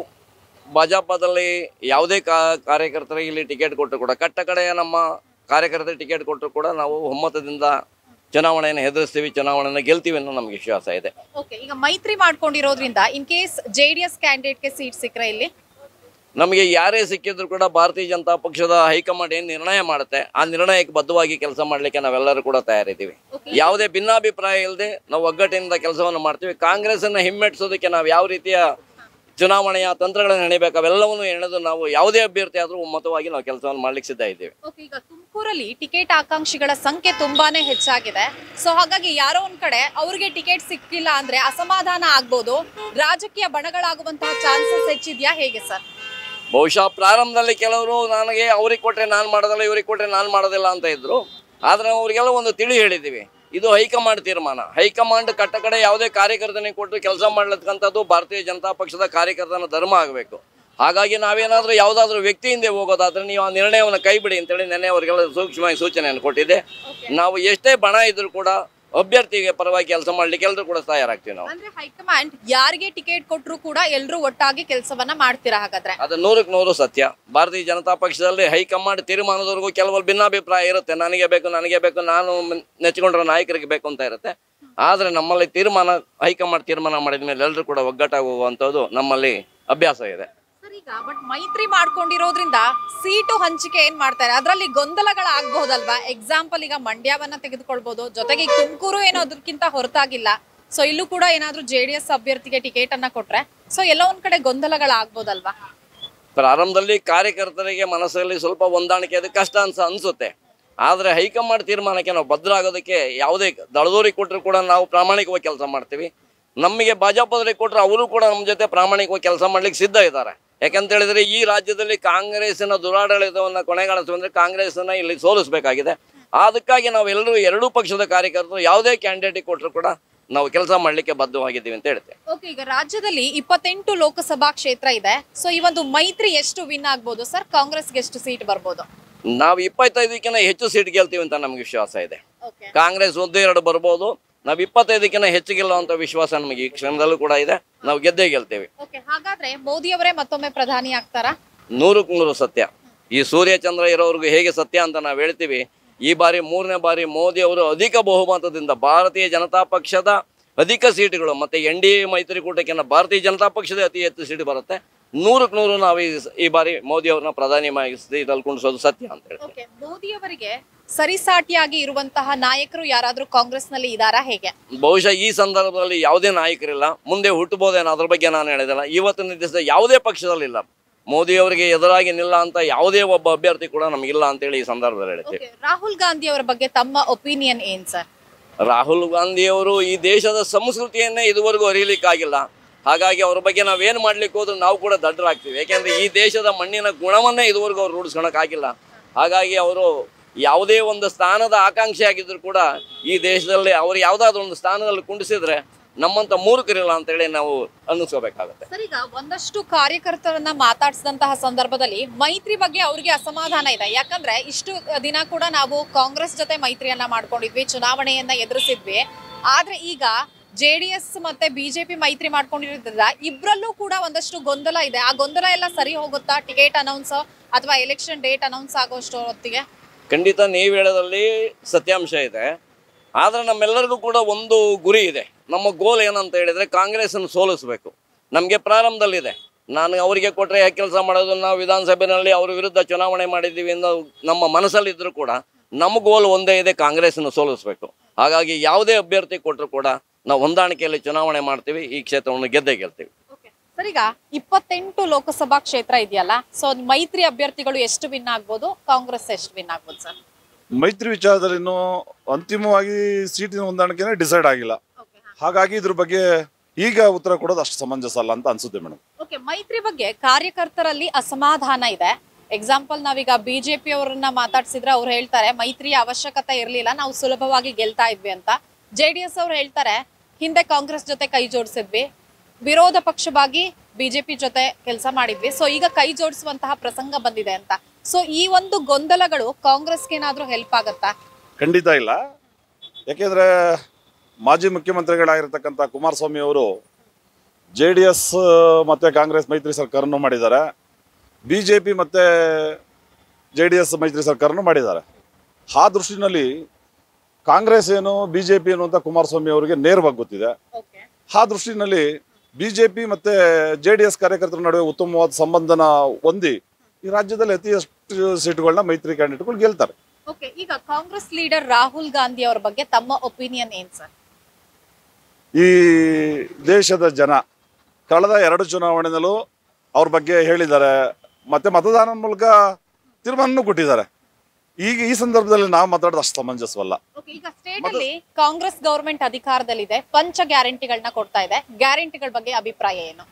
ಭಾಜಪದಲ್ಲಿ ಯಾವುದೇ ಕಾ ಕಾರ್ಯಕರ್ತರಿಗೆ ಇಲ್ಲಿ ಟಿಕೆಟ್ ಕೊಟ್ಟರು ಕೂಡ ಕಟ್ಟ ಕಡೆಯ ನಮ್ಮ ಕಾರ್ಯಕರ್ತರಿಗೆ ಟಿಕೆಟ್ ಕೊಟ್ಟರು ಕೂಡ ನಾವು ಒಮ್ಮತದಿಂದ ಚುನಾವಣೆಯನ್ನು ಎದುರಿಸ್ತೀವಿ ಚುನಾವಣೆಯನ್ನು ಗೆಲ್ತೀವಿ ಅನ್ನೋ ನಮಗೆ ವಿಶ್ವಾಸ ಇದೆ ಓಕೆ ಈಗ ಮೈತ್ರಿ ಮಾಡ್ಕೊಂಡಿರೋದ್ರಿಂದ in case J D S ಕ್ಯಾಂಡಿಡೇಟ್ಗೆ ಸೀಟ್ ಸಿಕ್ಕರೆ ಇಲ್ಲಿ ನಮಗೆ ಯಾರೇ ಸಿಕ್ಕಿದ್ರು ಕೂಡ ಭಾರತೀಯ ಜನತಾ ಪಕ್ಷದ ಹೈಕಮಾಂಡ್ ಏನು ನಿರ್ಣಯ ಮಾಡುತ್ತೆ ಆ ನಿರ್ಣಯಕ್ಕೆ ಬದ್ಧವಾಗಿ ಕೆಲಸ ಮಾಡಲಿಕ್ಕೆ ನಾವೆಲ್ಲರೂ ಕೂಡ ತಯಾರಿದ್ದೀವಿ ಯಾವುದೇ ಭಿನ್ನಾಭಿಪ್ರಾಯ ಇಲ್ಲದೆ ನಾವು ಒಗ್ಗಟ್ಟಿನಿಂದ ಕೆಲಸವನ್ನು ಮಾಡ್ತೀವಿ ಕಾಂಗ್ರೆಸ್ಸನ್ನು ಹಿಮ್ಮೆಟ್ಟಿಸೋದಕ್ಕೆ ನಾವು ಯಾವ ರೀತಿಯ ಚುನಾವಣೆಯ ತಂತ್ರಗಳನ್ನು ಹೆಣಿಬೇಕು ಅವೆಲ್ಲವನ್ನು ಹೆಣೆದು ನಾವು ಯಾವುದೇ ಅಭ್ಯರ್ಥಿ ಆದರೂ ಒಮ್ಮತವಾಗಿ ನಾವು ಕೆಲಸವನ್ನು ಮಾಡ್ಲಿಕ್ಕೆ ಸಿದ್ಧ ಇದ್ದೀವಿ ಓಕೆ ಈಗ ತುಮಕೂರಲ್ಲಿ ಟಿಕೆಟ್ ಆಕಾಂಕ್ಷಿಗಳ ಸಂಖ್ಯೆ ತುಂಬಾನೇ ಹೆಚ್ಚಾಗಿದೆ ಸೊ ಹಾಗಾಗಿ ಯಾರೋ ಒಂದ್ ಕಡೆ ಅವ್ರಿಗೆ ಟಿಕೆಟ್ ಸಿಕ್ಕಿಲ್ಲ ಅಂದ್ರೆ ಅಸಮಾಧಾನ ಆಗ್ಬೋದು ರಾಜಕೀಯ ಬಣಗಳಾಗುವಂತಹ ಚಾನ್ಸಸ್ ಹೆಚ್ಚಿದ್ಯಾ ಹೇಗೆ ಸರ್ ಬಹುಶಃ ಪ್ರಾರಂಭದಲ್ಲಿ ಕೆಲವರು ನನಗೆ ಅವ್ರಿಗೆ ಕೊಟ್ಟರೆ ನಾನು ಮಾಡೋದಿಲ್ಲ ಇವ್ರಿಗೆ ಕೊಟ್ಟರೆ ನಾನು ಮಾಡೋದಿಲ್ಲ ಅಂತ ಇದ್ರು ಆದರೆ ನಾವು ಅವರಿಗೆಲ್ಲ ಒಂದು ತಿಳಿ ಹೇಳಿದ್ದೀವಿ ಇದು ಹೈಕಮಾಂಡ್ ತೀರ್ಮಾನ ಹೈಕಮಾಂಡ್ ಕಟ್ಟ ಕಡೆ ಯಾವುದೇ ಕಾರ್ಯಕರ್ತನಿಗೆ ಕೊಟ್ಟು ಕೆಲಸ ಮಾಡ್ಲಕ್ಕಂಥದ್ದು ಭಾರತೀಯ ಜನತಾ ಪಕ್ಷದ ಕಾರ್ಯಕರ್ತನ ಧರ್ಮ ಆಗಬೇಕು ಹಾಗಾಗಿ ನಾವೇನಾದರೂ ಯಾವುದಾದ್ರೂ ವ್ಯಕ್ತಿ ಹಿಂದೆ ಹೋಗೋದಾದ್ರೆ ನೀವು ಆ ನಿರ್ಣಯವನ್ನು ಕೈ ಬಿಡಿ ಅಂತೇಳಿ ನೆನ್ನೆ ಅವರಿಗೆಲ್ಲ ಸೂಕ್ಷ್ಮವಾಗಿ ಸೂಚನೆಯನ್ನು ಕೊಟ್ಟಿದ್ದೆ ನಾವು ಎಷ್ಟೇ ಬಣ ಇದ್ರೂ ಕೂಡ ಅಭ್ಯರ್ಥಿಗೆ ಪರವಾಗಿ ಕೆಲಸ ಮಾಡ್ಲಿಕ್ಕೆ ಎಲ್ಲರೂ ಕೂಡ ತಯಾರಾಗ್ತೀವಿ ನಾವು ಅಂದ್ರೆ ಹೈಕಮಾಂಡ್ ಯಾರಿಗೆ ಟಿಕೆಟ್ ಕೊಟ್ರು ಕೂಡ ಎಲ್ರು ಒಟ್ಟಾಗಿ ಕೆಲಸವನ್ನ ಮಾಡ್ತೀರಾ ಹಾಗಾದ್ರೆ ಅದು ನೂರಕ್ಕೆ ನೂರು ಸತ್ಯ ಭಾರತೀಯ ಜನತಾ ಪಕ್ಷದಲ್ಲಿ ಹೈಕಮಾಂಡ್ ತೀರ್ಮಾನದವರೆಗೂ ಕೆಲವರು ಭಿನ್ನಾಭಿಪ್ರಾಯ ಇರುತ್ತೆ ನನಗೆ ಬೇಕು ನನಗೆ ಬೇಕು ನಾನು ಮ್- ನೆಚ್ಚಿಕೊಂಡಿರೋ ನಾಯಕರಿಗೆ ಬೇಕು ಅಂತ ಇರುತ್ತೆ ಆದರೆ ನಮ್ಮಲ್ಲಿ ತೀರ್ಮಾನ ಹೈಕಮಾಂಡ್ ತೀರ್ಮಾನ ಮಾಡಿದ ಮೇಲೆ ಎಲ್ಲರೂ ಕೂಡ ಒಗ್ಗಟ್ಟಾಗಿ ಹೋಗುವಂಥದ್ದು ನಮ್ಮಲ್ಲಿ ಅಭ್ಯಾಸ ಇದೆ ಸರ್ ಈಗ ಬಟ್ ಮೈತ್ರಿ ಮಾಡ್ಕೊಂಡಿರೋದ್ರಿಂದ ಸೀಟು ಹಂಚಿಕೆ ಏನ್ ಮಾಡ್ತಾರೆ ಅದರಲ್ಲಿ ಗೊಂದಲಗಳಾಗಬಹುದಲ್ವಾ ಎಕ್ಸಾಂಪಲ್ ಈಗ ಮಂಡ್ಯವನ್ನ ತೆಗೆದುಕೊಳ್ಬಹುದು ಜೊತೆಗೆ ಈಗ ತುಮಕೂರು ಏನೋ ಅದಕ್ಕಿಂತ ಹೊರತಾಗಿಲ್ಲ ಸೊ ಇಲ್ಲೂ ಕೂಡ ಏನಾದ್ರೂ ಜೆ ಡಿ ಎಸ್ ಅಭ್ಯರ್ಥಿಗೆ ಟಿಕೆಟ್ ಅನ್ನ ಕೊಟ್ರೆ ಸೊ ಎಲ್ಲ ಒಂದ್ ಕಡೆ ಗೊಂದಲಗಳಾಗ್ಬೋದಲ್ವಾ ಪ್ರಾರಂಭದಲ್ಲಿ ಕಾರ್ಯಕರ್ತರಿಗೆ ಮನಸ್ಸಲ್ಲಿ ಸ್ವಲ್ಪ ಹೊಂದಾಣಿಕೆ ಅದು ಕಷ್ಟ ಅನ್ಸ ಅನಿಸುತ್ತೆ ಆದರೆ ಹೈಕಮಾಂಡ್ ತೀರ್ಮಾನಕ್ಕೆ ನಾವು ಭದ್ರಾಗೋದಕ್ಕೆ ಯಾವುದೇ ದಳದೋರಿಗೆ ಕೊಟ್ಟರು ಕೂಡ ನಾವು ಪ್ರಾಮಾಣಿಕವಾಗಿ ಕೆಲಸ ಮಾಡ್ತೀವಿ ನಮಗೆ ಭಾಜಪದವರಿಗೆ ಕೊಟ್ಟರೆ ಅವರು ಕೂಡ ನಮ್ಮ ಜೊತೆ ಪ್ರಾಮಾಣಿಕವಾಗಿ ಕೆಲಸ ಮಾಡ್ಲಿಕ್ಕೆ ಸಿದ್ಧ ಇದ್ದಾರೆ ಯಾಕಂತ ಹೇಳಿದ್ರೆ ಈ ರಾಜ್ಯದಲ್ಲಿ ಕಾಂಗ್ರೆಸ್ಸಿನ ದುರಾಡಳಿತವನ್ನು ಕೊನೆಗಾಣಿಸುವಂದ್ರೆ ಕಾಂಗ್ರೆಸ್ಸನ್ನ ಇಲ್ಲಿ ಸೋಲಿಸಬೇಕಾಗಿದೆ ಅದಕ್ಕಾಗಿ ನಾವೆಲ್ಲರೂ ಎರಡೂ ಪಕ್ಷದ ಕಾರ್ಯಕರ್ತರು ಯಾವುದೇ ಕ್ಯಾಂಡಿಡೇಟಿಗೆ ಕೊಟ್ಟರು ಕೂಡ ನಾವು ಕೆಲಸ ಮಾಡಲಿಕ್ಕೆ ಬದ್ಧವಾಗಿದ್ದೀವಿ ಅಂತ ಹೇಳ್ತೇವೆ ಓಕೆ ಈಗ ರಾಜ್ಯದಲ್ಲಿ ಇಪ್ಪತ್ತೆಂಟು ಲೋಕಸಭಾ ಕ್ಷೇತ್ರ ಇದೆ ಸೊ ಈ ಒಂದು ಮೈತ್ರಿ ಎಷ್ಟು ವಿನ್ ಆಗ್ಬೋದು ಸರ್ ಕಾಂಗ್ರೆಸ್ಗೆ ಎಷ್ಟು ಸೀಟ್ ಬರ್ಬೋದು ನಾವು ಇಪ್ಪತ್ತೈದಕ್ಕಿಂತ ಹೆಚ್ಚು ಸೀಟ್ ಗೆಲ್ತೀವಿ ಅಂತ ನಮಗೆ ವಿಶ್ವಾಸ ಇದೆ ಓಕೆ ಕಾಂಗ್ರೆಸ್ ಒಂದು ಎರಡು ಬರ್ಬೋದು ನಾವು ಇಪ್ಪತ್ತೈದಕ್ಕಿಂತ ಹೆಚ್ಚು ಗೆಲ್ಲುವಂಥ ವಿಶ್ವಾಸ ನಮಗೆ ಈ ಕ್ಷಣದಲ್ಲೂ ಕೂಡ ಇದೆ ನಾವು ಗೆದ್ದೇ ಗೆಲ್ತೇವೆ ಓಕೆ ಹಾಗಾದ್ರೆ ಮೋದಿ ಅವರೇ ಮತ್ತೊಮ್ಮೆ ಪ್ರಧಾನಿ ಆಗ್ತಾರಾ ನೂರಕ್ಕೆ ನೂರು ಸತ್ಯ ಈ ಸೂರ್ಯಚಂದ್ರ ಇರೋವ್ರಿಗೂ ಹೇಗೆ ಸತ್ಯ ಅಂತ ನಾವು ಹೇಳ್ತೀವಿ ಈ ಬಾರಿ ಮೂರನೇ ಬಾರಿ ಮೋದಿ ಅವರು ಅಧಿಕ ಬಹುಮತದಿಂದ ಭಾರತೀಯ ಜನತಾ ಪಕ್ಷದ ಅಧಿಕ ಸೀಟುಗಳು ಮತ್ತೆ ಎನ್ ಡಿ ಎ ಮೈತ್ರಿಕೂಟಕ್ಕಿಂತ ಭಾರತೀಯ ಜನತಾ ಪಕ್ಷದ ಅತಿ ಹೆಚ್ಚು ಸೀಟು ಬರುತ್ತೆ ನೂರಕ್ಕೆ ನೂರು ನಾವು ಈ ಈ ಬಾರಿ ಮೋದಿ ಅವ್ರನ್ನ ಪ್ರಧಾನಿ ಸ್ಥಿತಿಯಲ್ಲಿ ಕುಣಿಸೋದು ಸತ್ಯ ಅಂತ ಹೇಳ್ತೀವಿ ಓಕೆ ಮೋದಿ ಅವರಿಗೆ ಸರಿಸಾಟಿಯಾಗಿ ಇರುವಂತಹ ನಾಯಕರು ಯಾರಾದ್ರೂ ಕಾಂಗ್ರೆಸ್ ನಲ್ಲಿ ಇದಾರಾ ಹೇಗೆ ಬಹುಶಃ ಈ ಸಂದರ್ಭದಲ್ಲಿ ಯಾವುದೇ ನಾಯಕರಿಲ್ಲ ಮುಂದೆ ಹುಟ್ಟಬಹುದೇನೋ ಅದ್ರ ಬಗ್ಗೆ ನಾನು ಹೇಳಿದಿಲ್ಲ ಇವತ್ತಿನ ದಿವಸ ಯಾವುದೇ ಪಕ್ಷದಲ್ಲಿಲ್ಲ ಮೋದಿ ಅವರಿಗೆ ಎದುರಾಗಿ ನಿಲ್ಲ ಅಂತ ಯಾವುದೇ ಒಬ್ಬ ಅಭ್ಯರ್ಥಿ ಕೂಡ ನಮಗಿಲ್ಲ ಅಂತೇಳಿ ಈ ಸಂದರ್ಭದಲ್ಲಿ ಹೇಳ್ತೀವಿ ಓಕೆ ರಾಹುಲ್ ಗಾಂಧಿ ಅವರ ಬಗ್ಗೆ ತಮ್ಮ ಒಪಿನಿಯನ್ ಏನ್ ಸರ್ ರಾಹುಲ್ ಗಾಂಧಿಯವರು ಈ ದೇಶದ ಸಂಸ್ಕೃತಿಯನ್ನೇ ಇದುವರೆಗೂ ಅರಿಯಲಿಕ್ಕಾಗಿಲ್ಲ ಹಾಗಾಗಿ ಅವ್ರ ಬಗ್ಗೆ ನಾವೇನು ಮಾಡ್ಲಿಕ್ಕೆ ಹೋದ್ರೂ ನಾವು ಕೂಡ ದಡ್ಡರಾಗ್ತೀವಿ ಯಾಕೆಂದ್ರೆ ಈ ದೇಶದ ಮಣ್ಣಿನ ಗುಣವನ್ನೇ ಇದುವರೆಗೂ ಅವ್ರು ರೂಢಿಸ್ಕೊಳಕ್ಕಾಗಿಲ್ಲ ಹಾಗಾಗಿ ಅವರು ಯಾವುದೇ ಒಂದು ಸ್ಥಾನದ ಆಕಾಂಕ್ಷಿ ಆಗಿದ್ರು ಕೂಡ ಈ ದೇಶದಲ್ಲಿ ಅವ್ರು ಯಾವುದಾದ್ರೂ ಒಂದು ಸ್ಥಾನದಲ್ಲಿ ಕುಂಡಿಸಿದ್ರೆ ನಮ್ಮಂತ ಮೂರ್ಖರಿಲ್ಲ ಅಂತೇಳಿ ನಾವು ಅನ್ನಿಸ್ಕೋಬೇಕಾಗತ್ತೆ ಸರ್ ಈಗ ಒಂದಷ್ಟು ಕಾರ್ಯಕರ್ತರನ್ನ ಮಾತಾಡಿಸಿದಂತಹ ಸಂದರ್ಭದಲ್ಲಿ ಮೈತ್ರಿ ಬಗ್ಗೆ ಅವ್ರಿಗೆ ಅಸಮಾಧಾನ ಇದೆ ಯಾಕಂದ್ರೆ ಇಷ್ಟು ದಿನ ಕೂಡ ನಾವು ಕಾಂಗ್ರೆಸ್ ಜೊತೆ ಮೈತ್ರಿಯನ್ನ ಮಾಡ್ಕೊಂಡಿದ್ವಿ ಚುನಾವಣೆಯನ್ನ ಎದುರಿಸಿದ್ವಿ ಆದ್ರೆ ಈಗ ಜೆ ಡಿ ಎಸ್ ಮತ್ತೆ ಬಿಜೆಪಿ ಮೈತ್ರಿ ಮಾಡ್ಕೊಂಡಿರೋದ್ರಿಂದ ಇಬ್ರಲ್ಲೂ ಕೂಡ ಒಂದಷ್ಟು ಗೊಂದಲ ಇದೆ ಆ ಗೊಂದಲ ಎಲ್ಲ ಸರಿ ಹೋಗುತ್ತಾ ಟಿಕೆಟ್ ಅನೌನ್ಸ್ ಅಥವಾ ಎಲೆಕ್ಷನ್ ಡೇಟ್ ಅನೌನ್ಸ್ ಆಗೋಷ್ಟು ಹೊತ್ತಿಗೆ ಖಂಡಿತ ನೀವು ಹೇಳೋದ್ರಲ್ಲಿ ಸತ್ಯಾಂಶ ಇದೆ ಆದರೆ ನಮ್ಮೆಲ್ಲರಿಗೂ ಕೂಡ ಒಂದು ಗುರಿ ಇದೆ ನಮ್ಮ ಗೋಲ್ ಏನಂತ ಹೇಳಿದರೆ ಕಾಂಗ್ರೆಸ್ಸನ್ನು ಸೋಲಿಸಬೇಕು ನಮಗೆ ಪ್ರಾರಂಭದಲ್ಲಿದೆ ನಾನು ಅವರಿಗೆ ಕೊಟ್ಟರೆ ಯಾಕೆ ಕೆಲಸ ಮಾಡೋದು ನಾವು ವಿಧಾನಸಭೆಯಲ್ಲಿ ಅವ್ರ ವಿರುದ್ಧ ಚುನಾವಣೆ ಮಾಡಿದ್ದೀವಿ ಅನ್ನೋ ನಮ್ಮ ಮನಸ್ಸಲ್ಲಿದ್ದರೂ ಕೂಡ ನಮ್ಮ ಗೋಲ್ ಒಂದೇ ಇದೆ ಕಾಂಗ್ರೆಸ್ಸನ್ನು ಸೋಲಿಸಬೇಕು ಹಾಗಾಗಿ ಯಾವುದೇ ಅಭ್ಯರ್ಥಿ ಕೊಟ್ಟರು ಕೂಡ ನಾವು ಹೊಂದಾಣಿಕೆಯಲ್ಲಿ ಚುನಾವಣೆ ಮಾಡ್ತೀವಿ ಈ ಕ್ಷೇತ್ರವನ್ನು ಗೆದ್ದೇ ಗೆಲ್ತೀವಿ ಸರ್ ಈಗ ಇಪ್ಪತ್ತೆಂಟು ಲೋಕಸಭಾ ಕ್ಷೇತ್ರ ಇದೆಯಲ್ಲ ಸೊ ಮೈತ್ರಿ ಅಭ್ಯರ್ಥಿಗಳು ಎಷ್ಟು ವಿನ್ ಆಗ್ಬೋದು ಕಾಂಗ್ರೆಸ್ ಎಷ್ಟು ವಿನ್ ಆಗ್ಬೋದು ಸರ್ ಮೈತ್ರಿ ವಿಚಾರದಲ್ಲಿ ಇನ್ನೂ ಅಂತಿಮವಾಗಿ ಸೀಟಿನ ಹೊಂದಾಣಿಕೆನೇ ಡಿಸೈಡ್ ಆಗಿಲ್ಲ ಹಾಗಾಗಿ ಇದ್ರ ಬಗ್ಗೆ ಈಗ ಉತ್ತರ ಕೊಡೋದು ಅಷ್ಟು ಸಮಂಜಸ ಅಲ್ಲ ಅಂತ ಅನ್ಸುತ್ತೆ ಮೇಡಮ್ ಓಕೆ ಮೈತ್ರಿ ಬಗ್ಗೆ ಕಾರ್ಯಕರ್ತರಲ್ಲಿ ಅಸಮಾಧಾನ ಇದೆ ಎಕ್ಸಾಂಪಲ್ ನಾವೀಗ ಬಿಜೆಪಿ ಅವರನ್ನ ಮಾತಾಡ್ಸಿದ್ರೆ ಅವ್ರು ಹೇಳ್ತಾರೆ ಮೈತ್ರಿಯ ಅವಶ್ಯಕತೆ ಇರಲಿಲ್ಲ ನಾವು ಸುಲಭವಾಗಿ ಗೆಲ್ತಾ ಇದ್ವಿ ಅಂತ ಜೆ ಡಿ ಎಸ್ ಅವ್ರು ಹೇಳ್ತಾರೆ ಹಿಂದೆ ಕಾಂಗ್ರೆಸ್ ಜೊತೆ ಕೈ ಜೋಡಿಸಿದ್ವಿ ವಿರೋಧ ಪಕ್ಷವಾಗಿ ಬಿಜೆಪಿ ಜೊತೆ ಕೆಲಸ ಮಾಡಿದ್ವಿ ಸೊ ಈಗ ಕೈ ಜೋಡಿಸುವಂತಹ ಪ್ರಸಂಗ ಬಂದಿದೆ ಅಂತ ಸೊ ಈ ಒಂದು ಗೊಂದಲಗಳು ಕಾಂಗ್ರೆಸ್ಗೆ ಏನಾದ್ರೂ ಹೆಲ್ಪ್ ಆಗತ್ತಾ ಖಂಡಿತ ಇಲ್ಲ ಯಾಕೆಂದರೆ ಮಾಜಿ ಮುಖ್ಯಮಂತ್ರಿಗಳಾಗಿರ್ತಕ್ಕಂಥ ಕುಮಾರಸ್ವಾಮಿ ಅವರು ಜೆ ಡಿ ಎಸ್ ಮತ್ತು ಕಾಂಗ್ರೆಸ್ ಮೈತ್ರಿ ಸರ್ಕಾರನೂ ಮಾಡಿದ್ದಾರೆ ಬಿ ಜೆ ಪಿ ಮತ್ತು ಜೆ ಡಿ ಎಸ್ ಮೈತ್ರಿ ಸರ್ಕಾರನೂ ಮಾಡಿದ್ದಾರೆ ಆ ದೃಷ್ಟಿನಲ್ಲಿ ಕಾಂಗ್ರೆಸ್ ಏನು ಬಿ ಜೆ ಪಿ ಏನು ಅಂತ ಕುಮಾರಸ್ವಾಮಿ ಅವರಿಗೆ ನೇರವಾಗಿ ಗೊತ್ತಿದೆ ಆ ದೃಷ್ಟಿನಲ್ಲಿ ಬಿ ಜೆ ಪಿ ಮತ್ತು ಜೆ ಡಿ ಎಸ್ ಕಾರ್ಯಕರ್ತರ ನಡುವೆ ಉತ್ತಮವಾದ ಸಂಬಂಧನ ಹೊಂದಿ ಈ ರಾಜ್ಯದಲ್ಲಿ ಅತಿ ಹೆಚ್ಚು ಸೀಟುಗಳನ್ನ ಮೈತ್ರಿ ಕ್ಯಾಂಡಿಡೇಟ್ಗಳು ಗೆಲ್ತಾರೆ ಓಕೆ ಈಗ ಕಾಂಗ್ರೆಸ್ ಲೀಡರ್ ರಾಹುಲ್ ಗಾಂಧಿ ಅವರ ಬಗ್ಗೆ ತಮ್ಮ ಒಪಿನಿಯನ್ ಏನ್ ಸರ್ ಈ ದೇಶದ ಜನ ಕಳೆದ ಎರಡು ಚುನಾವಣೆಯಲ್ಲೂ ಅವ್ರ ಬಗ್ಗೆ ಹೇಳಿದ್ದಾರೆ ಮತ್ತೆ ಮತದಾನದ ಮೂಲಕ ತೀರ್ಮಾನನೂ ಕೊಟ್ಟಿದ್ದಾರೆ ಈಗ ಈ ಸಂದರ್ಭದಲ್ಲಿ ನಾವು ಮಾತಾಡೋದು ಅಷ್ಟು ಸಮಂಜಸವಲ್ಲ ಓಕೆ ಈಗ ಸ್ಟೇಟ್ ಅಲ್ಲಿ ಕಾಂಗ್ರೆಸ್ ಗವರ್ಮೆಂಟ್ ಅಧಿಕಾರದಲ್ಲಿದೆ ಪಂಚ ಗ್ಯಾರಂಟಿಗಳನ್ನ ಕೊಡ್ತಾ ಇದೆ ಗ್ಯಾರಂಟಿಗಳ ಬಗ್ಗೆ ಅಭಿಪ್ರಾಯ ಏನು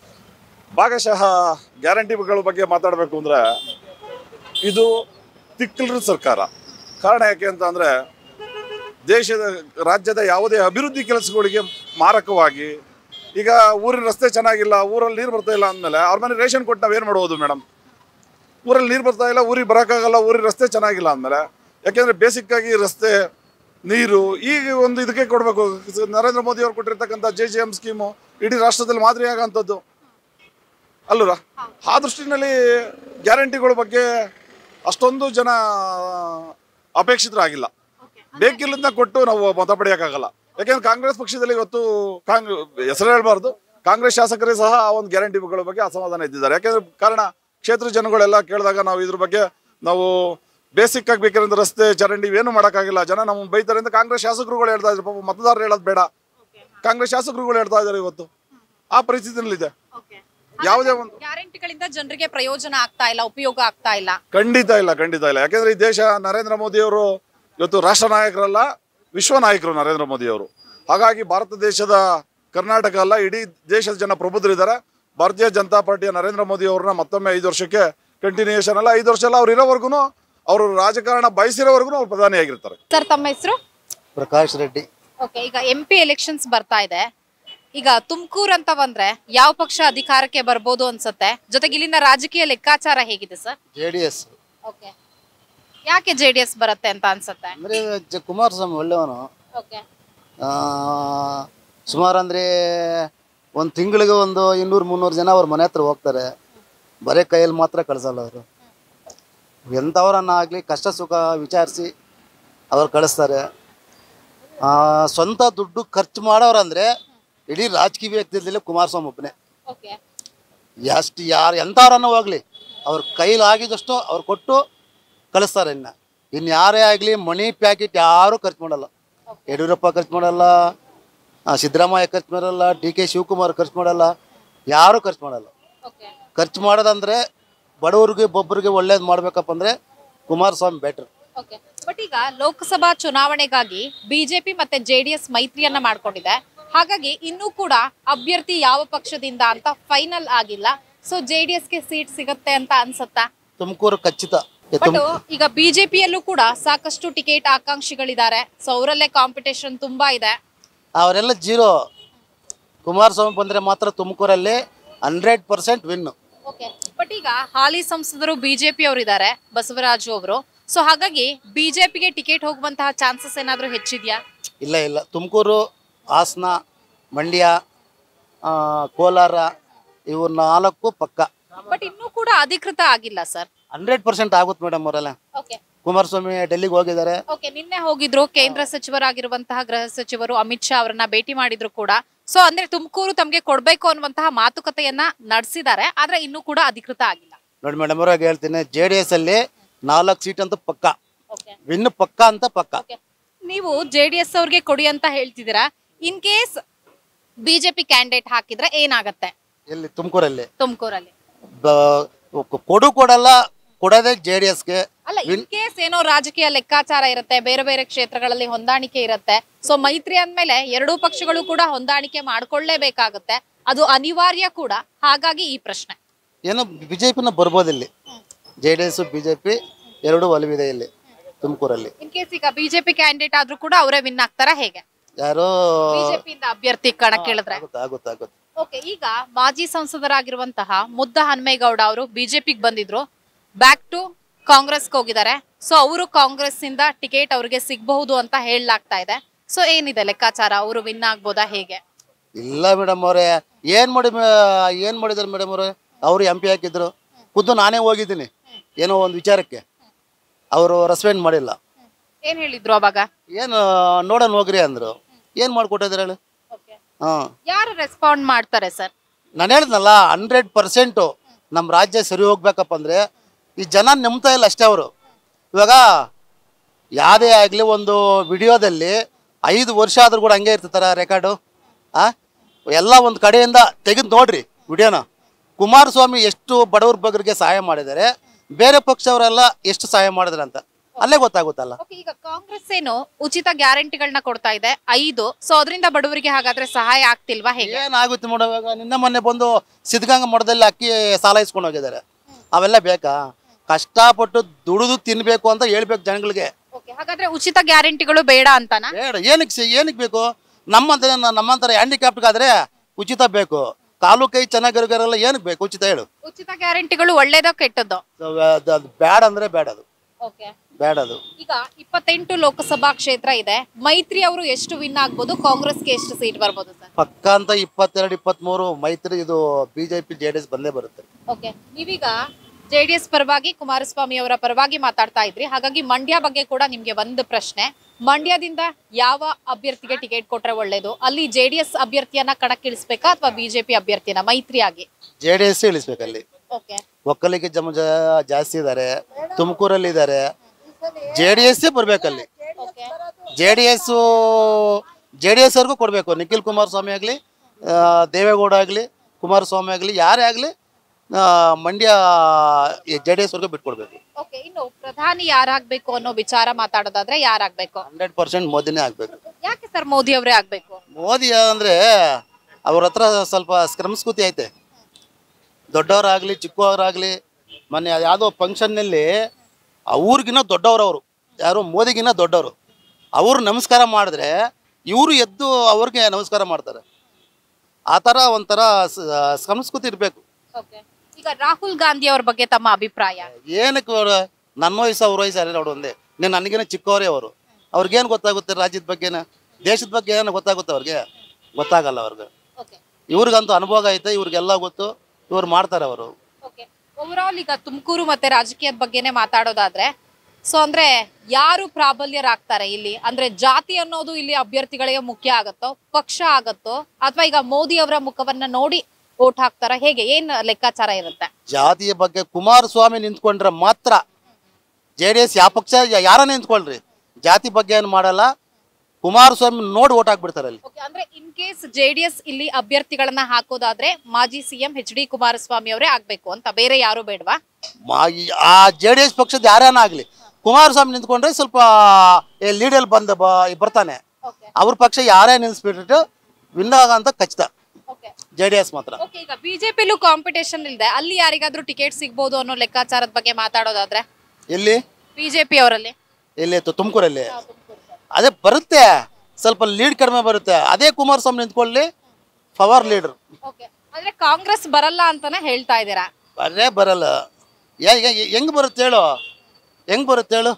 ಭಾಗಶಃ ಗ್ಯಾರಂಟಿಗಳ ಬಗ್ಗೆ ಮಾತಾಡಬೇಕು ಅಂದರೆ ಇದು ತಿಕ್ಕಲರ ಸರ್ಕಾರ ಕಾರಣ ಯಾಕೆ ಅಂತ ಅಂದರೆ ದೇಶದ ರಾಜ್ಯದ ಯಾವುದೇ ಅಭಿವೃದ್ಧಿ ಕೆಲಸಗಳಿಗೆ ಮಾರಕವಾಗಿ ಈಗ ಊರಿನ ರಸ್ತೆ ಚೆನ್ನಾಗಿಲ್ಲ ಊರಲ್ಲಿ ನೀರು ಬರ್ತಾ ಇಲ್ಲ ಅಂದಮೇಲೆ ಅವ್ರ ಮನೆ ರೇಷನ್ ಕೊಟ್ಟು ನಾವೇನು ಮಾಡ್ಬೋದು ಮೇಡಮ್ ಊರಲ್ಲಿ ನೀರು ಬರ್ತಾ ಇಲ್ಲ ಊರಿಗೆ ಬರೋಕ್ಕಾಗಲ್ಲ ಊರಿಗೆ ರಸ್ತೆ ಚೆನ್ನಾಗಿಲ್ಲ ಅಂದಮೇಲೆ ಯಾಕೆಂದರೆ ಬೇಸಿಕ್ಕಾಗಿ ರಸ್ತೆ ನೀರು ಈಗ ಒಂದು ಇದಕ್ಕೆ ಕೊಡಬೇಕು ನರೇಂದ್ರ ಮೋದಿ ಅವರು ಕೊಟ್ಟಿರ್ತಕ್ಕಂಥ ಜೆ ಜೆ ಎಮ್ ಸ್ಕೀಮು ಇಡೀ ರಾಷ್ಟ್ರದಲ್ಲಿ ಮಾದರಿ ಆಗೋಂಥದ್ದು ಅಲ್ಲರ ಆ ದೃಷ್ಟಿನಲ್ಲಿ ಗ್ಯಾರಂಟಿಗಳ ಬಗ್ಗೆ ಅಷ್ಟೊಂದು ಜನ ಅಪೇಕ್ಷಿತರಾಗಿಲ್ಲ ಬೇಕಿಲ್ಲದನ್ನ ಕೊಟ್ಟು ನಾವು ಮತ ಪಡೆಯೋಕ್ಕಾಗಲ್ಲ ಯಾಕೆಂದ್ರೆ ಕಾಂಗ್ರೆಸ್ ಪಕ್ಷದಲ್ಲಿ ಇವತ್ತು ಕಾಂಗ್ ಹೆಸರು ಹೇಳ್ಬಾರ್ದು ಕಾಂಗ್ರೆಸ್ ಶಾಸಕರೇ ಸಹ ಆ ಒಂದು ಗ್ಯಾರಂಟಿಗಳ ಬಗ್ಗೆ ಅಸಮಾಧಾನ ಇದ್ದಿದ್ದಾರೆ ಯಾಕೆಂದ್ರೆ ಕಾರಣ ಕ್ಷೇತ್ರ ಜನಗಳೆಲ್ಲ ಕೇಳಿದಾಗ ನಾವು ಇದ್ರ ಬಗ್ಗೆ ನಾವು ಬೇಸಿಕ್ ಆಗಿ ಬೇಕಾದ್ರೆ ರಸ್ತೆ ಚರಂಡಿ ಏನು ಮಾಡೋಕ್ಕಾಗಿಲ್ಲ ಜನ ನಮ್ಮ ಬೈತಾರೆ ಅಂತ ಕಾಂಗ್ರೆಸ್ ಶಾಸಕರುಗಳು ಹೇಳ್ತಾ ಇದ್ರು ಪಾಪ ಮತದಾರರು ಹೇಳೋದು ಬೇಡ ಕಾಂಗ್ರೆಸ್ ಶಾಸಕರುಗಳು ಹೇಳ್ತಾ ಇದ್ದಾರೆ ಇವತ್ತು ಆ ಪರಿಸ್ಥಿತಿನಲ್ಲಿದೆ ಯಾವುದೇ ಒಂದು ಗ್ಯಾರಂಟಿಗಳಿಂದ ಜನರಿಗೆ ಪ್ರಯೋಜನ ಆಗ್ತಾ ಇಲ್ಲ ಉಪಯೋಗ ಆಗ್ತಾ ಇಲ್ಲ ಖಂಡಿತ ಇಲ್ಲ ಖಂಡಿತ ಇಲ್ಲ ಯಾಕೆಂದ್ರೆ ಈ ದೇಶ ನರೇಂದ್ರ ಮೋದಿ ಅವರು ಇವತ್ತು ರಾಷ್ಟ್ರ ನಾಯಕರಲ್ಲ ವಿಶ್ವ ನಾಯಕರು ನರೇಂದ್ರ ಮೋದಿ ಅವರು ಹಾಗಾಗಿ ಭಾರತ ದೇಶದ ಕರ್ನಾಟಕ ಅಲ್ಲ ಇಡೀ ದೇಶದ ಜನ ಪ್ರಬುದ್ಧರಿದ್ದಾರೆ ಭಾರತೀಯ ಜನತಾ ಪಾರ್ಟಿಯ ನರೇಂದ್ರ ಮೋದಿ ಅವ್ರನ್ನ ಮತ್ತೊಮ್ಮೆ ಐದು ವರ್ಷಕ್ಕೆ ಕಂಟಿನ್ಯೂಯೇಷನ್ ಅಲ್ಲ ಐದು ವರ್ಷ ಎಲ್ಲ ಅವ್ರು ಇರೋವರೆಗೂ ಅವರು ರಾಜಕಾರಣ ಬಯಸಿರೋವರೆಗೂ ಅವ್ರು ಪ್ರಧಾನಿಯಾಗಿರ್ತಾರೆ ಸರ್ ತಮ್ಮ ಹೆಸರು ಪ್ರಕಾಶ್ ರೆಡ್ಡಿ ಓಕೆ ಈಗ ಎಂ ಪಿ ಎಲೆಕ್ಷನ್ಸ್ ಬರ್ತಾ ಇದೆ ಈಗ ತುಮಕೂರು ಅಂತ ಬಂದ್ರೆ ಯಾವ ಪಕ್ಷ ಅಧಿಕಾರಕ್ಕೆ ಬರ್ಬೋದು ಅನ್ಸುತ್ತೆ ಜೊತೆಗೆ ಇಲ್ಲಿನ ರಾಜಕೀಯ ಲೆಕ್ಕಾಚಾರ ಹೇಗಿದೆ sir J D S okay ಯಾಕೆ ಜೆ ಡಿ ಎಸ್ ಬರುತ್ತೆ ಅಂತ ಅನ್ಸುತ್ತೆ ಅಂದರೆ ಜ ಕುಮಾರಸ್ವಾಮಿ ಒಳ್ಳೆಯವನು ಓಕೆ ಸುಮಾರು ಅಂದರೆ ಒಂದು ತಿಂಗಳಿಗೆ ಒಂದು ಇನ್ನೂರು ಮುನ್ನೂರು ಜನ ಅವ್ರ ಮನೆ ಹತ್ರ ಹೋಗ್ತಾರೆ ಬರೀ ಕೈಯಲ್ಲಿ ಮಾತ್ರ ಕಳಿಸಲ್ಲ ಅವರು ಎಂಥವ್ರನ್ನ ಆಗಲಿ ಕಷ್ಟ ಸುಖ ವಿಚಾರಿಸಿ ಅವ್ರು ಕಳಿಸ್ತಾರೆ ಆ, ಸ್ವಂತ ದುಡ್ಡು ಖರ್ಚು ಮಾಡೋರಂದರೆ ಇಡೀ ರಾಜಕೀಯ ವ್ಯಕ್ತಿಯಲ್ಲಿ ಕುಮಾರಸ್ವಾಮಿ ಒಬ್ಬನೇ ಓಕೆ ಎಷ್ಟು ಯಾರು ಎಂಥವ್ರನ್ನ ಹೋಗಲಿ ಅವ್ರ ಕೈಲಿ ಆಗಿದಷ್ಟು ಅವ್ರು ಕೊಟ್ಟು ಕಳಿಸ್ತಾರೆ ಇನ್ನು ಇನ್ನು ಯಾರೇ ಆಗಲಿ ಮನಿ ಪ್ಯಾಕೆಟ್ ಯಾರೂ ಖರ್ಚು ಮಾಡಲ್ಲ ಯಡಿಯೂರಪ್ಪ ಖರ್ಚು ಮಾಡಲ್ಲ ಆ, ಸಿದ್ದರಾಮಯ್ಯ ಖರ್ಚು ಮಾಡಲ್ಲ ಡಿ ಕೆ ಶಿವಕುಮಾರ್ ಖರ್ಚು ಮಾಡಲ್ಲ ಯಾರೂ ಖರ್ಚು ಮಾಡಲ್ಲ ಓಕೆ ಖರ್ಚು ಮಾಡೋದಂದ್ರೆ ಬಡವರಿಗೆ ಬೊಬ್ಬರಿಗೆ ಒಳ್ಳೇದು ಮಾಡ್ಬೇಕಪ್ಪ ಅಂದರೆ ಕುಮಾರಸ್ವಾಮಿ ಬೆಟ್ರ್ ಓಕೆ ಬಟ್ ಈಗ ಲೋಕಸಭಾ ಚುನಾವಣೆಗಾಗಿ ಬಿಜೆಪಿ ಮತ್ತೆ ಜೆಡಿಎಸ್ ಮೈತ್ರಿಯನ್ನ ಮಾಡ್ಕೊಂಡಿದೆ ಹಾಗಾಗಿ ಇನ್ನೂ ಕೂಡ ಅಭ್ಯರ್ಥಿ ಯಾವ ಪಕ್ಷದಿಂದ ಅಂತ ಫೈನಲ್ ಆಗಿಲ್ಲ ಸೊ ಜೆಡಿಎಸ್ಗೆ ಸೀಟ್ ಸಿಗುತ್ತೆ ಅಂತ ಅನ್ಸತ್ತಾ ತುಮಕೂರು ಖಚಿತ ಏ, ಬಟ್ ತುಮ್ ಈಗ ಬಿಜೆಪಿಯಲ್ಲೂ ಕೂಡ ಸಾಕಷ್ಟು ಟಿಕೆಟ್ ಆಕಾಂಕ್ಷಿಗಳಿದ್ದಾರೆ ಸೊ ಅವರಲ್ಲೇ ಕಾಂಪಿಟೇಷನ್ ತುಂಬಾ ಇದೆ ಅವರೆಲ್ಲ ಜೀರೋ ಕುಮಾರಸ್ವಾಮಿ ಬಂದರೆ ಮಾತ್ರ ತುಮಕೂರಲ್ಲಿ hundred percent win okay but ಈಗ ಹಾಲಿ ಸಂಸದರು ಬಿಜೆಪಿ ಅವರು ಇದ್ದಾರೆ ಬಸವರಾಜು ಅವರು ಸೊ ಹಾಗಾಗಿ ಬಿಜೆಪಿಗೆ ಟಿಕೆಟ್ ಹೋಗುವಂತಹ ಚಾನ್ಸಸ್ ಏನಾದ್ರೂ ಹೆಚ್ಚಿದ್ಯಾ ಇಲ್ಲ ಇಲ್ಲ ತುಮಕೂರು ಹಾಸನ ಮಂಡ್ಯ ಆ, ಕೋಲಾರ ಇವು ನಾಲ್ಕು ಪಕ್ಕ ಬಟ್ ಇನ್ನೂ ಕೂಡ ಅಧಿಕೃತ ಆಗಿಲ್ಲ ಸರ್ ಹಂಡ್ರೆಡ್ ಪರ್ಸೆಂಟ್ ಆಗುತ್ತೆ ಮೇಡಮ್ ಅವರೆಲ್ಲ ಓಕೆ ಕುಮಾರಸ್ವಾಮಿ ಡೆಲ್ಲಿಗೆ ಹೋಗಿದ್ದಾರೆ ಓಕೆ ನಿನ್ನೆ ಹೋಗಿದ್ರು ಕೇಂದ್ರ ಸಚಿವರಾಗಿರುವಂತಹ ಗೃಹ ಸಚಿವರು ಅಮಿತ್ ಶಾ ಅವರನ್ನ ಭೇಟಿ ಮಾಡಿದ್ರು ಕೂಡ ಸೊ ಅಂದ್ರೆ ತುಮಕೂರು ತಮ್ಗೆ ಕೊಡ್ಬೇಕು ಅನ್ನುವಂತಹ ಮಾತುಕತೆಯನ್ನ ನಡೆಸಿದ್ದಾರೆ ಆದ್ರೆ ಇನ್ನೂ ಕೂಡ ಅಧಿಕೃತ ಆಗಿಲ್ಲ ನೋಡಿ ಮೇಡಮ್ ಅವ್ರಾಗ ಹೇಳ್ತೀನಿ ಜೆ ಡಿ ಎಸ್ ಅಲ್ಲಿ ನಾಲ್ಕು ಸೀಟ್ ಅಂತ ಪಕ್ಕ ಓಕೆ ವಿನ್ ಪಕ್ಕ ಅಂತ ಪಕ್ಕ ಓಕೆ ನೀವು ಜೆ ಡಿ ಎಸ್ ಅವ್ರಿಗೆ ಕೊಡಿ ಅಂತ ಹೇಳ್ತಿದ್ದೀರಾ ಇನ್ ಕೇಸ್ ಬಿಜೆಪಿ ಕ್ಯಾಂಡಿಡೇಟ್ ಹಾಕಿದ್ರೆ ಏನಾಗತ್ತೆ ಎಲ್ಲಿ ತುಮಕೂರಲ್ಲಿ ತುಮಕೂರಲ್ಲಿ ಬ- ಕೊಡು ಕೊಡಲ್ಲ ಕೊಡೋದೇ ಜೆ ಡಿ ಎಸ್ಗೆ ಅಲ್ಲ ಇನ್ ಕೇಸ್ ಏನೋ ರಾಜಕೀಯ ಲೆಕ್ಕಾಚಾರ ಇರುತ್ತೆ ಬೇರೆ ಬೇರೆ ಕ್ಷೇತ್ರಗಳಲ್ಲಿ ಹೊಂದಾಣಿಕೆ ಇರುತ್ತೆ ಸೊ ಮೈತ್ರಿ ಅಂದ್ಮೇಲೆ ಎರಡೂ ಪಕ್ಷಗಳು ಕೂಡ ಹೊಂದಾಣಿಕೆ ಮಾಡ್ಕೊಳ್ಳೇಬೇಕಾಗುತ್ತೆ ಅದು ಅನಿವಾರ್ಯ ಕೂಡ ಹಾಗಾಗಿ ಈ ಪ್ರಶ್ನೆ ಏನೋ ಬಿ ಜೆ ಪಿನ ಬರ್ಬೋದು ಇಲ್ಲಿ J D S B J P ಎರಡೂ ಒಲವಿದೆ ಇಲ್ಲಿ ತುಮಕೂರಲ್ಲಿ ಇನ್ ಕೇಸ್ ಈಗ ಬಿಜೆಪಿ ಕ್ಯಾಂಡಿಡೇಟ್ ಆದ್ರೂ ಕೂಡ ಅವರೇ ವಿನ್ ಆಗ್ತಾರ ಹೇಗೆ ಯಾರೋ ಬಿಜೆಪಿಯಿಂದ ಅಭ್ಯರ್ಥಿ ಕಣಕ್ಕಿಳಿದ್ರೆ ಆಗುತ್ತೆ ಆಗುತ್ತೆ ಆಗುತ್ತೆ ಓಕೆ ಈಗ ಮಾಜಿ ಸಂಸದರಾಗಿರುವಂತಹ ಮುದ್ದ ಹನುಮೇಗೌಡ ಅವರು ಬಿಜೆಪಿಗೆ ಬಂದಿದ್ರು ಬ್ಯಾಕ್ ಟು ಕಾಂಗ್ರೆಸ್ಗೆ ಹೋಗಿದ್ದಾರೆ ಸೊ ಅವರು ಕಾಂಗ್ರೆಸ್ ಇಂದ ಟಿಕೆಟ್ ಅವ್ರಿಗೆ ಸಿಗಬಹುದು ಅಂತ ಹೇಳಲಾಗ್ತಾ ಇದೆ ಸೊ ಏನಿದೆ ಲೆಕ್ಕಾಚಾರ ಅವರು ವಿನ್ ಆಗ್ಬೋದಾ ಹೇಗೆ ಇಲ್ಲ ಮೇಡಮ್ ಅವರೇ ಏನು ಮಾಡಿ ಏನು ಮಾಡಿದ್ದಾರೆ ಮೇಡಮ್ ಅವರೇ ಅವರು ಎಂ ಪಿ ಹಾಕಿದ್ರು ಖುದ್ದು ನಾನೇ ಹೋಗಿದ್ದೀನಿ ಏನೋ ಒಂದು ವಿಚಾರಕ್ಕೆ ಅವರು ರೆಸ್ಪೆಂಡ್ ಮಾಡಿಲ್ಲ ಏನ್ ಹೇಳಿದ್ರು ಅವಾಗ ಏನು ನೋಡೋಣ ಹೋಗ್ರಿ ಅಂದರು ಏನು ಮಾಡಿಕೊಟ್ಟಿದ್ದಾರೆ ಹೇಳಿ ಹಾಂ ಯಾರು ರೆಸ್ಪಾಂಡ್ ಮಾಡ್ತಾರೆ ಸರ್ ನಾನು ಹೇಳಿದ್ನಲ್ಲ ಹಂಡ್ರೆಡ್ ಪರ್ಸೆಂಟು ನಮ್ಮ ರಾಜ್ಯ ಸರಿ ಹೋಗ್ಬೇಕಪ್ಪ ಅಂದರೆ ಈ ಜನ ನಂಬ್ತಾ ಇಲ್ಲ ಅಷ್ಟೇ ಅವರು ಇವಾಗ ಯಾವುದೇ ಆಗಲಿ ಒಂದು ವಿಡಿಯೋದಲ್ಲಿ ಐದು ವರ್ಷ ಆದರೂ ಕೂಡ ಹಂಗೆ ಇರ್ತಿರ್ತಾರ ರೆಕಾರ್ಡು ಆ ಎಲ್ಲ ಒಂದು ಕಡೆಯಿಂದ ತೆಗೆದು ನೋಡ್ರಿ ವಿಡಿಯೋನ ಕುಮಾರಸ್ವಾಮಿ ಎಷ್ಟು ಬಡವ್ರ ಬಗ್ಗರಿಗೆ ಸಹಾಯ ಮಾಡಿದ್ದಾರೆ ಬೇರೆ ಪಕ್ಷವರೆಲ್ಲ ಎಷ್ಟು ಸಹಾಯ ಮಾಡಿದ್ದಾರೆ ಅಂತ ಅಲ್ಲೇ ಗೊತ್ತಾಗುತ್ತಲ್ಲ ಓಕೆ ಈಗ ಕಾಂಗ್ರೆಸ್ ಏನು ಉಚಿತ ಗ್ಯಾರಂಟಿಗಳನ್ನ ಕೊಡ್ತಾ ಇದೆ ಐದು ಸೊ ಅದರಿಂದ ಬಡವರಿಗೆ ಹಾಗಾದ್ರೆ ಸಹಾಯ ಆಗ್ತಿಲ್ವಾ ಹೇಗೆ ಏನಾಗುತ್ತೆ ಮೇಡಮ್ ಇವಾಗ ನಿನ್ನೆ ಮೊನ್ನೆ ಬಂದು ಸಿದ್ಧಗಂಗಾ ಮಠದಲ್ಲಿ ಅಕ್ಕಿ ಸಾಲ ಇಸ್ಕೊಂಡು ಹೋಗಿದ್ದಾರೆ ಅವೆಲ್ಲ ಬೇಕಾ ಕಷ್ಟಪಟ್ಟು ದುಡಿದು ತಿನ್ಬೇಕು ಅಂತ ಹೇಳ್ಬೇಕು ಜನಗಳಿಗೆ ಓಕೆ ಹಾಗಾದ್ರೆ ಉಚಿತ ಗ್ಯಾರಂಟಿಗಳು ಬೇಡ ಅಂತಾನ ಬೇಡ ಏನಕ್ಕೆ ಸಿ- ಏನಕ್ಕೆ ಬೇಕು ನಮ್ಮಂತ ನಮ್ಮಂತರ ಹ್ಯಾಂಡಿಕ್ಯಾಪ್ಟ್ಗಾದ್ರೆ ಉಚಿತ ಬೇಕು ಕಾಲು ಕೈ ಚೆನ್ನಾಗಿರೋರೆಲ್ಲ ಏನಕ್ಕೆ ಬೇಕು ಉಚಿತ ಹೇಳು ಉಚಿತ ಗ್ಯಾರಂಟಿಗಳು ಒಳ್ಳೇದೋ ಕೆಟ್ಟದ್ದೋ ಅದು- ಅದು ಅದು ಬೇಡ ಅಂದ್ರೆ ಬೇಡ ಅದು ಓಕೆ ಬೇಡ ಅದು ಈಗ ಇಪ್ಪತ್ತೆಂಟು ಲೋಕಸಭಾ ಕ್ಷೇತ್ರ ಇದೆ ಮೈತ್ರಿ ಅವರು ಎಷ್ಟು ವಿನ್ ಆಗ್ಬೋದು ಕಾಂಗ್ರೆಸ್ಗೆ ಎಷ್ಟು ಸೀಟ್ ಬರ್ಬೋದು ಸರ್ ಪಕ್ಕ ಅಂತ ಇಪ್ಪತ್ತೆರಡು ಇಪ್ಪತ್ತ್ಮೂರು ಮೈತ್ರಿ ಇದು B J P J D S ಬಂದೇ ಬರುತ್ತೆ ಓಕೆ ನೀವೀಗ ಜೆ ಡಿ ಎಸ್ ಪರವಾಗಿ ಕುಮಾರಸ್ವಾಮಿ ಅವರ ಪರವಾಗಿ ಮಾತಾಡ್ತಾ ಇದ್ರಿ ಹಾಗಾಗಿ ಮಂಡ್ಯ ಬಗ್ಗೆ ಕೂಡ ನಿಮ್ಗೆ ಒಂದು ಪ್ರಶ್ನೆ ಮಂಡ್ಯದಿಂದ ಯಾವ ಅಭ್ಯರ್ಥಿಗೆ ಟಿಕೆಟ್ ಕೊಟ್ರೆ ಒಳ್ಳೇದು ಅಲ್ಲಿ ಜೆ ಡಿ ಎಸ್ ಅಭ್ಯರ್ಥಿಯನ್ನ ಕಣಕ್ಕಿಳಿಸ್ಬೇಕಾ ಅಥವಾ ಬಿಜೆಪಿ ಅಭ್ಯರ್ಥಿಯನ್ನ ಮೈತ್ರಿಯಾಗಿ ಜೆ ಡಿ ಎಸ್ ಇಳಿಸ್ಬೇಕಲ್ಲಿ ಓಕೆ ಒಕ್ಕಲಿಗೆ ಜಮ ಜಾ- ಜಾಸ್ತಿ ಇದ್ದಾರೆ ತುಮಕೂರಲ್ಲಿ ಇದ್ದಾರೆ ಜೆ ಡಿ ಎಸ್ಸೇ ಬರ್ಬೇಕಲ್ಲಿ okay J D S J D S ಅವ್ರಿಗೂ ಕೊಡಬೇಕು ನಿಖಿಲ್ ಕುಮಾರಸ್ವಾಮಿ ಆಗಲಿ ದೇವೇಗೌಡ ಆಗಲಿ ಕುಮಾರಸ್ವಾಮಿ ಆಗಲಿ ಯಾರೇ ಆಗಲಿ ಮಂಡ್ಯ ಜೆ ಡಿ ಎಸ್ ಅವ್ರಿಗೂ ಬಿಟ್ಕೊಡ್ಬೇಕು ಓಕೆ ಇನ್ನು ಪ್ರಧಾನಿ ಯಾರಾಗ್ಬೇಕು ಅನ್ನೋ ವಿಚಾರ ಮಾತಾಡೋದಾದ್ರೆ ಯಾರಾಗ್ಬೇಕು ಹಂಡ್ರೆಡ್ ಪರ್ಸೆಂಟ್ ಮೋದಿನೇ ಆಗಬೇಕು ಯಾಕೆ ಸರ್ ಮೋದಿ ಅವರೇ ಆಗ್ಬೇಕು ಮೋದಿ ಅಂದರೆ ಅವ್ರ ಹತ್ರ ಸ್ವಲ್ಪ ಸಂಸ್ಕೃತಿ ಐತೆ ದೊಡ್ಡವರಾಗಲಿ ಚಿಕ್ಕವರಾಗಲಿ ಮೊನ್ನೆ ಅದು ಯಾವುದೋ ಫಂಕ್ಷನ್ನಲ್ಲಿ ಅವ್ರಿಗಿನ್ನ ದೊಡ್ಡವರು ಅವರು ಯಾರು ಮೋದಿಗಿನ್ನ ದೊಡ್ಡವರು ಅವರು ನಮಸ್ಕಾರ ಮಾಡಿದ್ರೆ ಇವರು ಎದ್ದು ಅವ್ರಿಗೆ ನಮಸ್ಕಾರ ಮಾಡ್ತಾರೆ ಆ ಥರ ಒಂಥರ ಸ- ಸಂಸ್ಕೃತಿ ಇರಬೇಕು ಓಕೆ ಈಗ ರಾಹುಲ್ ಗಾಂಧಿ ಅವ್ರ ಬಗ್ಗೆ ತಮ್ಮ ಅಭಿಪ್ರಾಯ ಏನಕ್ಕೆ ಅವ್ರು ನನ್ನ ವಯಸ್ಸು ಅವ್ರ ವಯಸ್ಸು ಅಲ್ಲ ನೋಡು ಒಂದೇ ನೀನು ನನಗೇನು ಚಿಕ್ಕವರೇ ಅವರು ಅವ್ರಿಗೇನು ಗೊತ್ತಾಗುತ್ತೆ ರಾಜ್ಯದ ಬಗ್ಗೆನ ದೇಶದ ಬಗ್ಗೆ ಏನು ಗೊತ್ತಾಗುತ್ತೆ ಅವ್ರಿಗೆ ಗೊತ್ತಾಗಲ್ಲ ಅವ್ರಿಗೆ ಓಕೆ ಇವ್ರಿಗಂತೂ ಅನುಭವ ಐತೆ ಇವ್ರಿಗೆಲ್ಲ ಗೊತ್ತು ಇವ್ರು ಮಾಡ್ತಾರೆ ಅವರು ಓಕೆ ಓವರಾಲ್ ಈಗ ತುಮಕೂರು ಮತ್ತೆ ರಾಜಕೀಯದ ಬಗ್ಗೆನೇ ಮಾತಾಡೋದಾದ್ರೆ ಸೊ ಅಂದ್ರೆ ಯಾರು ಪ್ರಾಬಲ್ಯರಾಗ್ತಾರೆ ಇಲ್ಲಿ ಅಂದ್ರೆ ಜಾತಿ ಅನ್ನೋದು ಇಲ್ಲಿ ಅಭ್ಯರ್ಥಿಗಳಿಗೆ ಮುಖ್ಯ ಆಗತ್ತೋ ಪಕ್ಷ ಆಗತ್ತೋ ಅಥವಾ ಈಗ ಮೋದಿ ಅವರ ಮುಖವನ್ನ ನೋಡಿ ಓಟ್ ಹಾಕ್ತಾರ ಹೇಗೆ ಏನ್ ಲೆಕ್ಕಾಚಾರ ಇರುತ್ತೆ ಜಾತಿಯ ಬಗ್ಗೆ ಕುಮಾರಸ್ವಾಮಿ ನಿಂತ್ಕೊಂಡ್ರೆ ಮಾತ್ರ ಜೆ ಡಿ ಎಸ್ ಯಾವ ಪಕ್ಷ ಯಾ- ಯಾರನ್ನ ನಿಂತ್ಕೊಳ್ರಿ ಜಾತಿ ಬಗ್ಗೆ ಏನು ಮಾಡಲ್ಲ ಕುಮಾರಸ್ವಾಮಿ ನೋಡಿ ಓಟ್ ಹಾಕ್ಬಿಡ್ತಾರೆ ಅಲ್ಲಿ ಓಕೆ ಅಂದ್ರೆ ಇನ್ ಕೇಸ್ ಜೆಡಿಎಸ್ ಇಲ್ಲಿ ಅಭ್ಯರ್ಥಿಗಳನ್ನ ಹಾಕೋದಾದ್ರೆ ಮಾಜಿ ಸಿಎಂ ಎಚ್ ಡಿ ಕುಮಾರಸ್ವಾಮಿ ಅವರೇ ಆಗ್ಬೇಕು ಅಂತ ಬೇರೆ ಯಾರು ಬೇಡವಾ ಮಾ- ಈ- ಆ ಜೆ ಡಿ ಎಸ್ ಪಕ್ಷದ ಯಾರೇನ ಆಗಲಿ ಕುಮಾರಸ್ವಾಮಿ ನಿಂತ್ಕೊಂಡ್ರೆ ಸ್ವಲ್ಪ ಲೀಡಲ್ಲಿ ಬಂದ ಬ ಬರ್ತಾನೆ ಓಕೆ ಅವ್ರ ಪಕ್ಷ ಯಾರೇ ನಿಲ್ಲಿಸ್ಬಿಟ್ಟು ವಿನ್ ಆಗಂತ ಖಚಿತ ಓಕೆ ಜೆ ಡಿ ಎಸ್ ಮಾತ್ರ ಓಕೆ ಈಗ ಬಿಜೆಪಿಲೂ ಕಾಂಪಿಟೇಷನ್ ಇಲ್ಲದೆ ಅಲ್ಲಿ ಯಾರಿಗಾದ್ರೂ ಟಿಕೆಟ್ ಸಿಗ್ಬೋದು ಅನ್ನೋ ಲೆಕ್ಕಾಚಾರದ ಬಗ್ಗೆ ಮಾತಾಡೋದಾದ್ರೆ ಎಲ್ಲಿ ಬಿಜೆಪಿ ಅವರಲ್ಲಿ ಎಲ್ಲಿ ತು- ತುಮಕೂರಲ್ಲಿ ಅದೇ ಬರುತ್ತೆ ಸ್ವಲ್ಪ ಲೀಡ್ ಕಡಿಮೆ ಬರುತ್ತೆ ಅದೇ ಕುಮಾರಸ್ವಾಮಿ ನಿಂತ್ಕೊಳ್ಳಿ ಪವರ್ ಲೀಡರ್ ಓಕೆ ಆದ್ರೆ ಕಾಂಗ್ರೆಸ್ ಬರಲ್ಲ ಅಂತಾನೆ ಹೇಳ್ತಾ ಇದ್ದೀರಾ ಬರೇ ಬರಲ್ಲ ಯಾ- ಯಾ- ಹೆಂಗ್ ಬರುತ್ತೆ ಹೇಳು ಹೆಂಗ್ ಬರುತ್ತೆ ಹೇಳು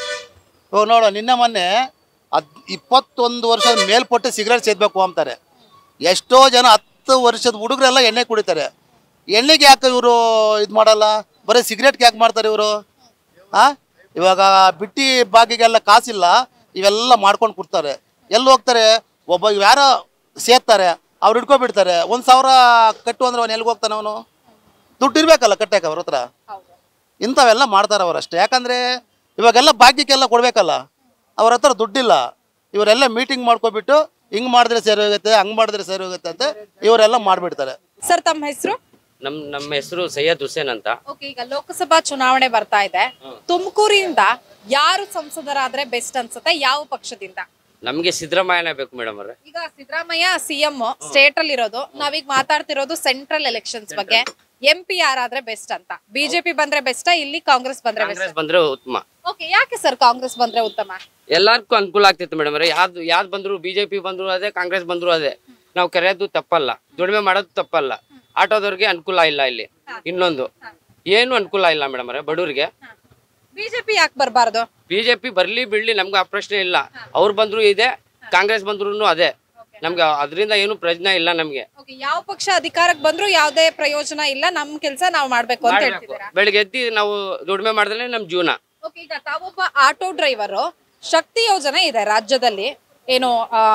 ಓ ನೋಡು ನಿನ್ನೆ ಮೊನ್ನೆ ಹದ್ ಇಪ್ಪತ್ತೊಂದು ವರ್ಷದ ಮೇಲ್ಪಟ್ಟು ಸಿಗರೇಟ್ ಸೇದಬೇಕು ಅಂತಾರೆ ಎಷ್ಟೋ ಜನ ಹತ್ತು ವರ್ಷದ ಹುಡುಗರೆಲ್ಲ ಎಣ್ಣೆ ಕುಡಿತಾರೆ ಎಣ್ಣೆಗೆ ಯಾಕೆ ಇವರು ಇದು ಮಾಡಲ್ಲ ಬರೀ ಸಿಗರೇಟ್ಗೆ ಯಾಕೆ ಮಾಡ್ತಾರೆ ಇವರು ಆ ಇವಾಗ ಬಿಟ್ಟಿ ಬಾಗಿಗೆಲ್ಲ ಕಾಸಿಲ್ಲ ಇವೆಲ್ಲ ಮಾಡ್ಕೊಂಡು ಕೊಡ್ತಾರೆ ಎಲ್ಲಿ ಹೋಗ್ತಾರೆ ಒಬ್ಬ ಯಾರೋ ಸೇರ್ತಾರೆ ಅವ್ರು ಹಿಡ್ಕೊಬಿಡ್ತಾರೆ ಒಂದು ಸಾವಿರ ಕಟ್ಟು ಅಂದ್ರೆ ಅವನು ಎಲ್ಲಿಗೆ ಹೋಗ್ತಾನೆ ಅವನು ದುಡ್ಡು ಇರ್ಬೇಕಲ್ಲ ಕಟ್ಟಕ್ಕೆ ಅವ್ರ ಹತ್ರ ಇಂಥವೆಲ್ಲ ಮಾಡ್ತಾರೆ ಅವ್ರು ಅಷ್ಟೇ ಯಾಕಂದ್ರೆ ಇವಾಗೆಲ್ಲ ಭಾಗ್ಯಕ್ಕೆಲ್ಲ ಕೊಡ್ಬೇಕಲ್ಲ ಅವ್ರ ಹತ್ರ ದುಡ್ಡಿಲ್ಲ ಇವರೆಲ್ಲ ಮೀಟಿಂಗ್ ಮಾಡ್ಕೊಬಿಟ್ಟು ಹಿಂಗ್ ಮಾಡಿದ್ರೆ ಸರಿ ಹೋಗುತ್ತೆ ಹಂಗ್ ಮಾಡಿದ್ರೆ ಸರಿ ಹೋಗುತ್ತೆ ಅಂತ ಇವರೆಲ್ಲ ಮಾಡ್ಬಿಡ್ತಾರೆ ಸರ್ ತಮ್ಮ ಹೆಸರು ನಮ್ ನಮ್ಮ ಹೆಸರು ಸೈಯದ್ ಹುಸೇನ್ ಅಂತ ಓಕೆ ಈಗ ಲೋಕಸಭಾ ಚುನಾವಣೆ ಬರ್ತಾ ಇದೆ ತುಮಕೂರಿಂದ ಯಾರು ಸಂಸದರಾದ್ರೆ ಬೆಸ್ಟ್ ಅನ್ಸುತ್ತೆ ಯಾವ ಪಕ್ಷದಿಂದ ನಮ್ಗೆ ಸಿದ್ದರಾಮಯ್ಯನೇ ಬೇಕು ಮೇಡಮ್ ಅವ್ರೆ ಈಗ ಸಿದ್ದರಾಮಯ್ಯ ಸಿಎಂ ಸ್ಟೇಟ್ ಅಲ್ಲಿ ಇರೋದು ನಾವೀಗ ಮಾತಾಡ್ತಿರೋದು ಸೆಂಟ್ರಲ್ ಎಲೆಕ್ಷನ್ಸ್ ಬಗ್ಗೆ ಎಂ ಪಿ ಯಾರಾದ್ರೆ ಬೆಸ್ಟ್ ಅಂತ ಬಿಜೆಪಿ ಬಂದ್ರೆ ಬೆಸ್ಟ್ ಇಲ್ಲಿ ಕಾಂಗ್ರೆಸ್ ಬಂದ್ರೆ ಬೆಸ್ಟ್ ಕಾಂಗ್ರೆಸ್ ಬಂದ್ರೆ ಉತ್ತಮ ಓಕೆ ಯಾಕೆ ಸರ್ ಕಾಂಗ್ರೆಸ್ ಬಂದ್ರೆ ಉತ್ತಮ ಎಲ್ಲಾರ್ಗೂ ಅನುಕೂಲ ಆಗ್ತಿತ್ತು ಮೇಡಮ್ ಅವ್ರೆ ಯಾವ್ದು ಯಾವ್ದು ಬಂದ್ರು ಬಿಜೆಪಿ ಬಂದ್ರು ಅದೇ ಕಾಂಗ್ರೆಸ್ ಬಂದ್ರು ಅದೇ ನಾವು ಕರೆಯೋದು ತಪ್ಪಲ್ಲ ದುಡಿಮೆ ಮಾಡೋದು ತಪ್ಪಲ್ಲ ಆಟೋದವ್ರಿಗೆ ಅನುಕೂಲ ಇಲ್ಲ ಇಲ್ಲಿ ಇನ್ನೊಂದು ಏನು ಅನುಕೂಲ ಇಲ್ಲ ಮೇಡಮ್ ಅವರೇ ಬಡವ್ರಿಗೆ ಬಿಜೆಪಿ ಯಾಕೆ ಬರಬಾರ್ದು ಬಿಜೆಪಿ ಬರ್ಲಿ ಬಿಡ್ಲಿ ನಮ್ಗೆ ಆ ಪ್ರಶ್ನೆ ಇಲ್ಲ ಅವ್ರು ಬಂದ್ರು ಇದೆ ಕಾಂಗ್ರೆಸ್ ಬಂದ್ರು ಅದೇ ನಮ್ಗೆ ಅದರಿಂದ ಏನು ಪ್ರಯೋಜನ ಇಲ್ಲ ನಮ್ಗೆ ಓಕೆ ಯಾವ ಪಕ್ಷ ಅಧಿಕಾರಕ್ಕೆ ಬಂದ್ರು ಯಾವುದೇ ಪ್ರಯೋಜನ ಇಲ್ಲ ನಮ್ ಕೆಲಸ ನಾವು ಮಾಡ್ಬೇಕು ಅಂತ ಮಾಡ್ಬೇಕು. ಹೇಳ್ತಿದ್ದೀರಾ ಬೆಳಿಗ್ಗೆ ಎದ್ದು ನಾವು ದುಡಿಮೆ ಮಾಡಿದ್ರೆ ನಮ್ ಜೀವನ ಓಕೆ ಈಗ ತಾವೊಬ್ಬ ಆಟೋ ಡ್ರೈವರು ಶಕ್ತಿ ಯೋಜನೆ ಇದೆ ರಾಜ್ಯದಲ್ಲಿ ಏನು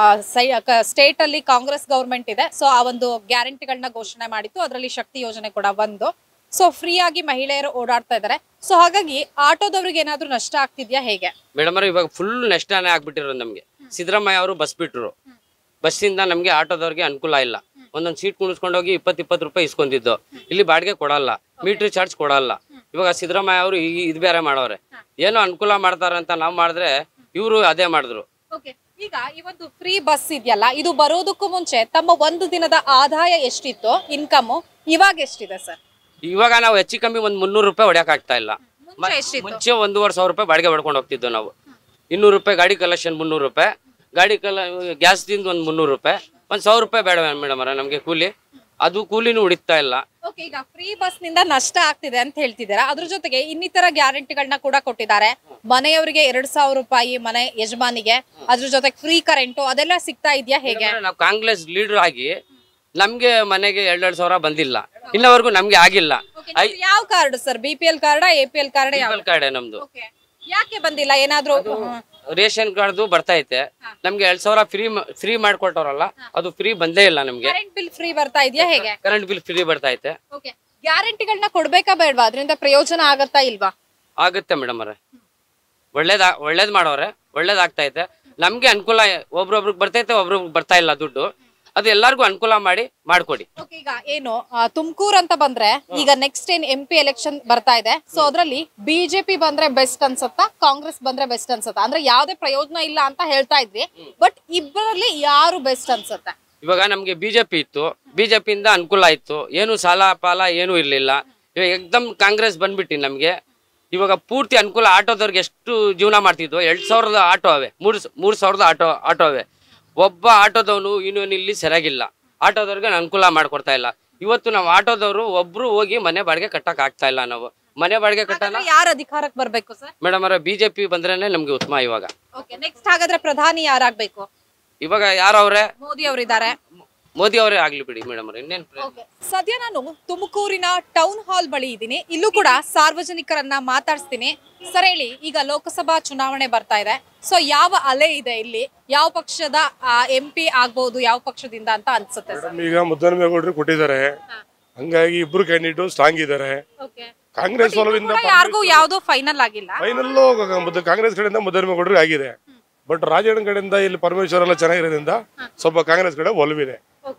ಸ್ಟೇಟ್ ಅಲ್ಲಿ ಕಾಂಗ್ರೆಸ್ ಗೌರ್ಮೆಂಟ್ ಇದೆ ಸೊ ಆ ಒಂದು ಗ್ಯಾರಂಟಿಗಳನ್ನ ಘೋಷಣೆ ಮಾಡಿತ್ತು ಅದರಲ್ಲಿ ಶಕ್ತಿ ಯೋಜನೆ ಕೂಡ ಒಂದು ಸೊ ಫ್ರೀ ಆಗಿ ಮಹಿಳೆಯರು ಓಡಾಡ್ತಾ ಇದ್ದಾರೆ ಸೊ ಹಾಗಾಗಿ ಆಟೋದವ್ರಿಗೆ ಏನಾದ್ರೂ ನಷ್ಟ ಆಗ್ತಿದ್ಯಾ ಹೇಗೆ ಮೇಡಮ್ ಅವ್ರೆ ಇವಾಗ ಫುಲ್ ನಷ್ಟನೇ ಆಗ್ಬಿಟ್ಟಿರೋದು ನಮ್ಗೆ ಸಿದ್ದರಾಮಯ್ಯ ಅವರು ಬಸ್ ಬಿಟ್ರು ಬಸ್ಸಿಂದ ನಮ್ಗೆ ಆಟೋದವ್ರಿಗೆ ಅನುಕೂಲ ಇಲ್ಲ ಒಂದೊಂದು ಸೀಟ್ ಕುಣಿಸ್ಕೊಂಡೋಗಿ ಇಪ್ಪತ್ತು ಇಪ್ಪತ್ತು ರೂಪಾಯಿ ಇಸ್ಕೊಂಡಿದ್ದು ಇಲ್ಲಿ ಬಾಡಿಗೆ ಕೊಡಲ್ಲ ಮೀಟ್ರ್ ಚಾರ್ಜ್ ಕೊಡಲ್ಲ ಇವಾಗ ಸಿದ್ದರಾಮಯ್ಯ ಅವರು ಇದು ಬೇರೆ ಮಾಡವ್ರೆ ಏನೋ ಅನುಕೂಲ ಮಾಡ್ತಾರೆ ಅಂತ ನಾವು ಮಾಡಿದ್ರೆ ಇವರು ಅದೇ ಮಾಡಿದ್ರು ಓಕೆ ಈಗ ಈ ಒಂದು ಫ್ರೀ ಬಸ್ ಇದೆಯಲ್ಲ ಇದು ಬರೋದಕ್ಕೂ ಮುಂಚೆ ತಮ್ಮ ಒಂದು ದಿನದ ಆದಾಯ ಎಷ್ಟಿತ್ತು ಇನ್ಕಮ್ ಇವಾಗ ಎಷ್ಟಿದೆ ಸರ್ ಇವಾಗ ನಾವು ಹೆಚ್ಚು ಕಮ್ಮಿ ಒಂದು ಮುನ್ನೂರು ರೂಪಾಯಿ ಹೊಡ್ಯಕ್ ಆಗ್ತಾ ಇಲ್ಲ ಮುಂಚೆ ಎಷ್ಟಿತ್ತು ಮುಂಚೆ ಒಂದೂವರೆ ಸಾವಿರ ರೂಪಾಯಿ ಬಾಡಿಗೆ ಹೊಡ್ಕೊಂಡು ಹೋಗ್ತಿದ್ವು ನಾವು ಇನ್ನೂರು ರೂಪಾಯಿ ಗಾಡಿ ಕಲೆಕ್ಷನ್ ಮುನ್ನೂರು ರೂಪಾಯಿ ಗಾಡಿ ಕಲ ಗ್ಯಾಸ್ದಿಂದ ಒಂದು ಮುನ್ನೂರು ರೂಪಾಯಿ ಒಂದು ಸಾವಿರ ರೂಪಾಯಿ ಬೇಡ ಮೇಡಮ್ ಅವರ ನಮಗೆ ಕೂಲಿ ಅದು ಕೂಲಿನೂ ಉಳಿತಾ ಇಲ್ಲ ಓಕೆ ಈಗ ಫ್ರೀ ಬಸ್ ನಿಂದ ನಷ್ಟ ಆಗ್ತಿದೆ ಅಂತ ಹೇಳ್ತಿದ್ದೀರಾ ಅದ್ರ ಜೊತೆಗೆ ಇನ್ನಿತರ ಗ್ಯಾರಂಟಿಗಳನ್ನ ಕೂಡ ಕೊಟ್ಟಿದ್ದಾರೆ ಮನೆಯವರಿಗೆ ಎರಡ್ ಸಾವಿರ ರೂಪಾಯಿ ಮನೆ ಯಜಮಾನಿಗೆ ಅದ್ರ ಜೊತೆಗೆ ಫ್ರೀ ಕರೆಂಟು ಅದೆಲ್ಲ ಸಿಗ್ತಾ ಇದೆಯಾ ಹೇಗೆ ನಾವು ಕಾಂಗ್ರೆಸ್ ಲೀಡರ್ ಆಗಿ ನಮ್ಗೆ ಮನೆಗೆ ಎರಡೆರಡು ಸಾವಿರ ಬಂದಿಲ್ಲ ಇನ್ನವರೆಗೂ ನಮ್ಗೆ ಆಗಿಲ್ಲ ಐ ಯಾವ card sir B P L card A P L card ಯಾವ ಕಾರ್ಡ್ ನಮ್ದು Okay. ಯಾಕೆ ಬಂದಿಲ್ಲ ಏನಾದ್ರೂ ಹ್ಮ್. ರೇಷನ್ ಕಾರ್ಡ್ದು ಬರ್ತಾ ಐತೆ ನಮ್ಗೆ ಎರಡ್ ಸಾವಿರ ಫ್ರೀ ಫ್ರೀ ಮಾಡ್ಕೊಟ್ಟವ್ರಲ್ಲ ಅದು ಫ್ರೀ ಬಂದೇ ಇಲ್ಲ ನಮ್ಗೆ ಕರೆಂಟ್ ಬಿಲ್ ಫ್ರೀ ಬರ್ತಾ ಇದೆಯಾ ಹೇಗೆ ಕರೆಂಟ್ ಬಿಲ್ ಫ್ರೀ ಬರ್ತಾ ಐತೆ ಓಕೆ ಗ್ಯಾರಂಟಿಗಳನ್ನ ಕೊಡ್ಬೇಕಾ ಬೇಡವಾ ಅದರಿಂದ ಪ್ರಯೋಜನ ಆಗತ್ತಾ ಇಲ್ವಾ ಆಗುತ್ತೆ ಮೇಡಮ್ ಅವ್ರೆ ಒಳ್ಳೇದ ಒಳ್ಳೇದ್ ಮಾಡೋರೆ ಒಳ್ಳೇದಾಗ್ತಾ ಐತೆ ನಮ್ಗೆ ಅನುಕೂಲ ಒಬ್ರೊಬ್ರಿಗೆ ಬರ್ತೈತೆ ಒಬ್ರೊಬ್ರಿಗೆ ಬರ್ತಾ ಇಲ್ಲ ದುಡ್ಡು ಅದು ಎಲ್ಲಾರ್ಗು ಅನುಕೂಲ ಮಾಡಿ ಮಾಡ್ಕೊಡಿ Okay, ಈಗ ಏನು ತುಮಕೂರು ಅಂತ ಬಂದ್ರೆ ಈಗ ನೆಕ್ಸ್ಟ್ ಏನ್ ಎಂ ಪಿ ಎಲೆಕ್ಷನ್ ಬರ್ತಾ ಇದೆ ಸೊ ಅದ್ರಲ್ಲಿ ಬಿಜೆಪಿ ಬಂದ್ರೆ ಬೆಸ್ಟ್ ಅನ್ಸತ್ತಾ ಕಾಂಗ್ರೆಸ್ ಬಂದ್ರೆ ಬೆಸ್ಟ್ ಅನ್ಸತ್ತಾ ಅಂದ್ರೆ ಯಾವ್ದೇ ಪ್ರಯೋಜನ ಇಲ್ಲ ಅಂತ ಹೇಳ್ತಾ ಇದ್ವಿ ಬಟ್ ಇಬ್ಬರಲ್ಲಿ ಯಾರು ಬೆಸ್ಟ್ ಅನ್ಸತ್ತೆ ಇವಾಗ ನಮ್ಗೆ ಬಿಜೆಪಿ ಇತ್ತು ಬಿಜೆಪಿಯಿಂದ ಅನುಕೂಲ ಇತ್ತು ಏನು ಸಾಲ ಪಾಲ ಏನೂ ಇರ್ಲಿಲ್ಲ ಇವಾಗ ಎಕ್ದಮ್ ಕಾಂಗ್ರೆಸ್ ಬಂದ್ಬಿಟ್ಟು ನಮ್ಗೆ ಇವಾಗ ಪೂರ್ತಿ ಅನುಕೂಲ ಆಟೋದವ್ರಿಗೆ ಎಷ್ಟು ಜೀವನ ಮಾಡ್ತಿದ್ವು ಎರಡ್ ಸಾವಿರದ ಆಟೋ ಅವೆ ಮೂರ್ ಮೂರ್ ಸಾವಿರದ ಆಟೋ ಆಟೋ ಅವೆ ಒಬ್ಬ ಆಟೋದವನು ಇನ್ನೊಂದು ಇಲ್ಲಿ ಸರಿಯಾಗಿಲ್ಲ ಆಟೋದವ್ರಿಗೆ ಅನುಕೂಲ ಮಾಡ್ಕೊಡ್ತಾ ಇಲ್ಲ ಇವತ್ತು ನಾವು ಆಟೋದವರು ಒಬ್ರು ಹೋಗಿ ಮನೆ ಬಾಡಿಗೆ ಕಟ್ಟಕ್ ಆಗ್ತಾ ಇಲ್ಲ ನಾವು ಮನೆ ಬಾಡಿಗೆ ಕಟ್ಟಲ್ಲ ಯಾರು ಅಧಿಕಾರಕ್ಕೆ ಬರ್ಬೇಕು ಸರ್ ಮೇಡಮ್ ಅವರ ಬಿಜೆಪಿ ಬಂದ್ರೇನೆ ನಮ್ಗೆ ಉತ್ತಮ ಇವಾಗ ಓಕೆ ನೆಕ್ಸ್ಟ್ ಹಾಗಾದ್ರೆ ಪ್ರಧಾನಿ ಯಾರಾಗ್ಬೇಕು ಇವಾಗ ಯಾರವ್ರೆ ಮೋದಿ ಅವರಿದ್ದಾರೆ ಮೋದಿ ಅವರೇ ಆಗ್ಲಿ ಬಿಡಿ ಮೇಡಮ್ ಅವ್ರೆ ಇನ್ನೇನ್ ಪ್ರಯೋಜನ? ಸದ್ಯ ನಾನು ತುಮಕೂರಿನ ಟೌನ್ ಹಾಲ್ ಬಳಿ ಇದ್ದೀನಿ ಇಲ್ಲೂ ಕೂಡ ಸಾರ್ವಜನಿಕರನ್ನ ಮಾತಾಡಿಸ್ತೀನಿ ಸರ್ ಹೇಳಿ ಈಗ ಲೋಕಸಭಾ ಚುನಾವಣೆ ಬರ್ತಾ ಇದೆ ಸೊ ಯಾವ ಅಲೆ ಇದೆ ಇಲ್ಲಿ ಯಾವ ಪಕ್ಷದ ಎಂ ಪಿ ಆಗ್ಬಹುದು ಯಾವ ಪಕ್ಷದಿಂದ ಅಂತ ಅನ್ಸುತ್ತೆ ಸರ್ ಮೇಡಮ್ ಈಗ ಮುದ್ದನಮೇಗೌಡರು ಕೊಟ್ಟಿದ್ದಾರೆ ಹಂಗಾಗಿ ಇಬ್ರು ಕ್ಯಾಂಡಿಡೇಟ್ ಸ್ಟ್ರಾಂಗ್ ಇದ್ದಾರೆ ಕಾಂಗ್ರೆಸ್ ಒಲವಿಂದ ಯಾರಿಗೂ ಯಾವ್ದು ಫೈನಲ್ ಆಗಿಲ್ಲ ಫೈನಲ್ಲು ಕಾಂಗ್ರೆಸ್ ಕಡೆಯಿಂದ ಮುದ್ದನಮೇಗೌಡರಿಗೆ ಆಗಿದೆ ಬಟ್ ರಾಜಣ್ಣ ಕಡೆಯಿಂದ ಇಲ್ಲಿ ಪರಮೇಶ್ವರ್ ಎಲ್ಲ ಚೆನ್ನಾಗಿರೋದ್ರಿಂದ ಸ್ವಲ್ಪ ಕಾಂಗ್ರೆಸ್ ಕಡೆ ಒಲವಿದೆ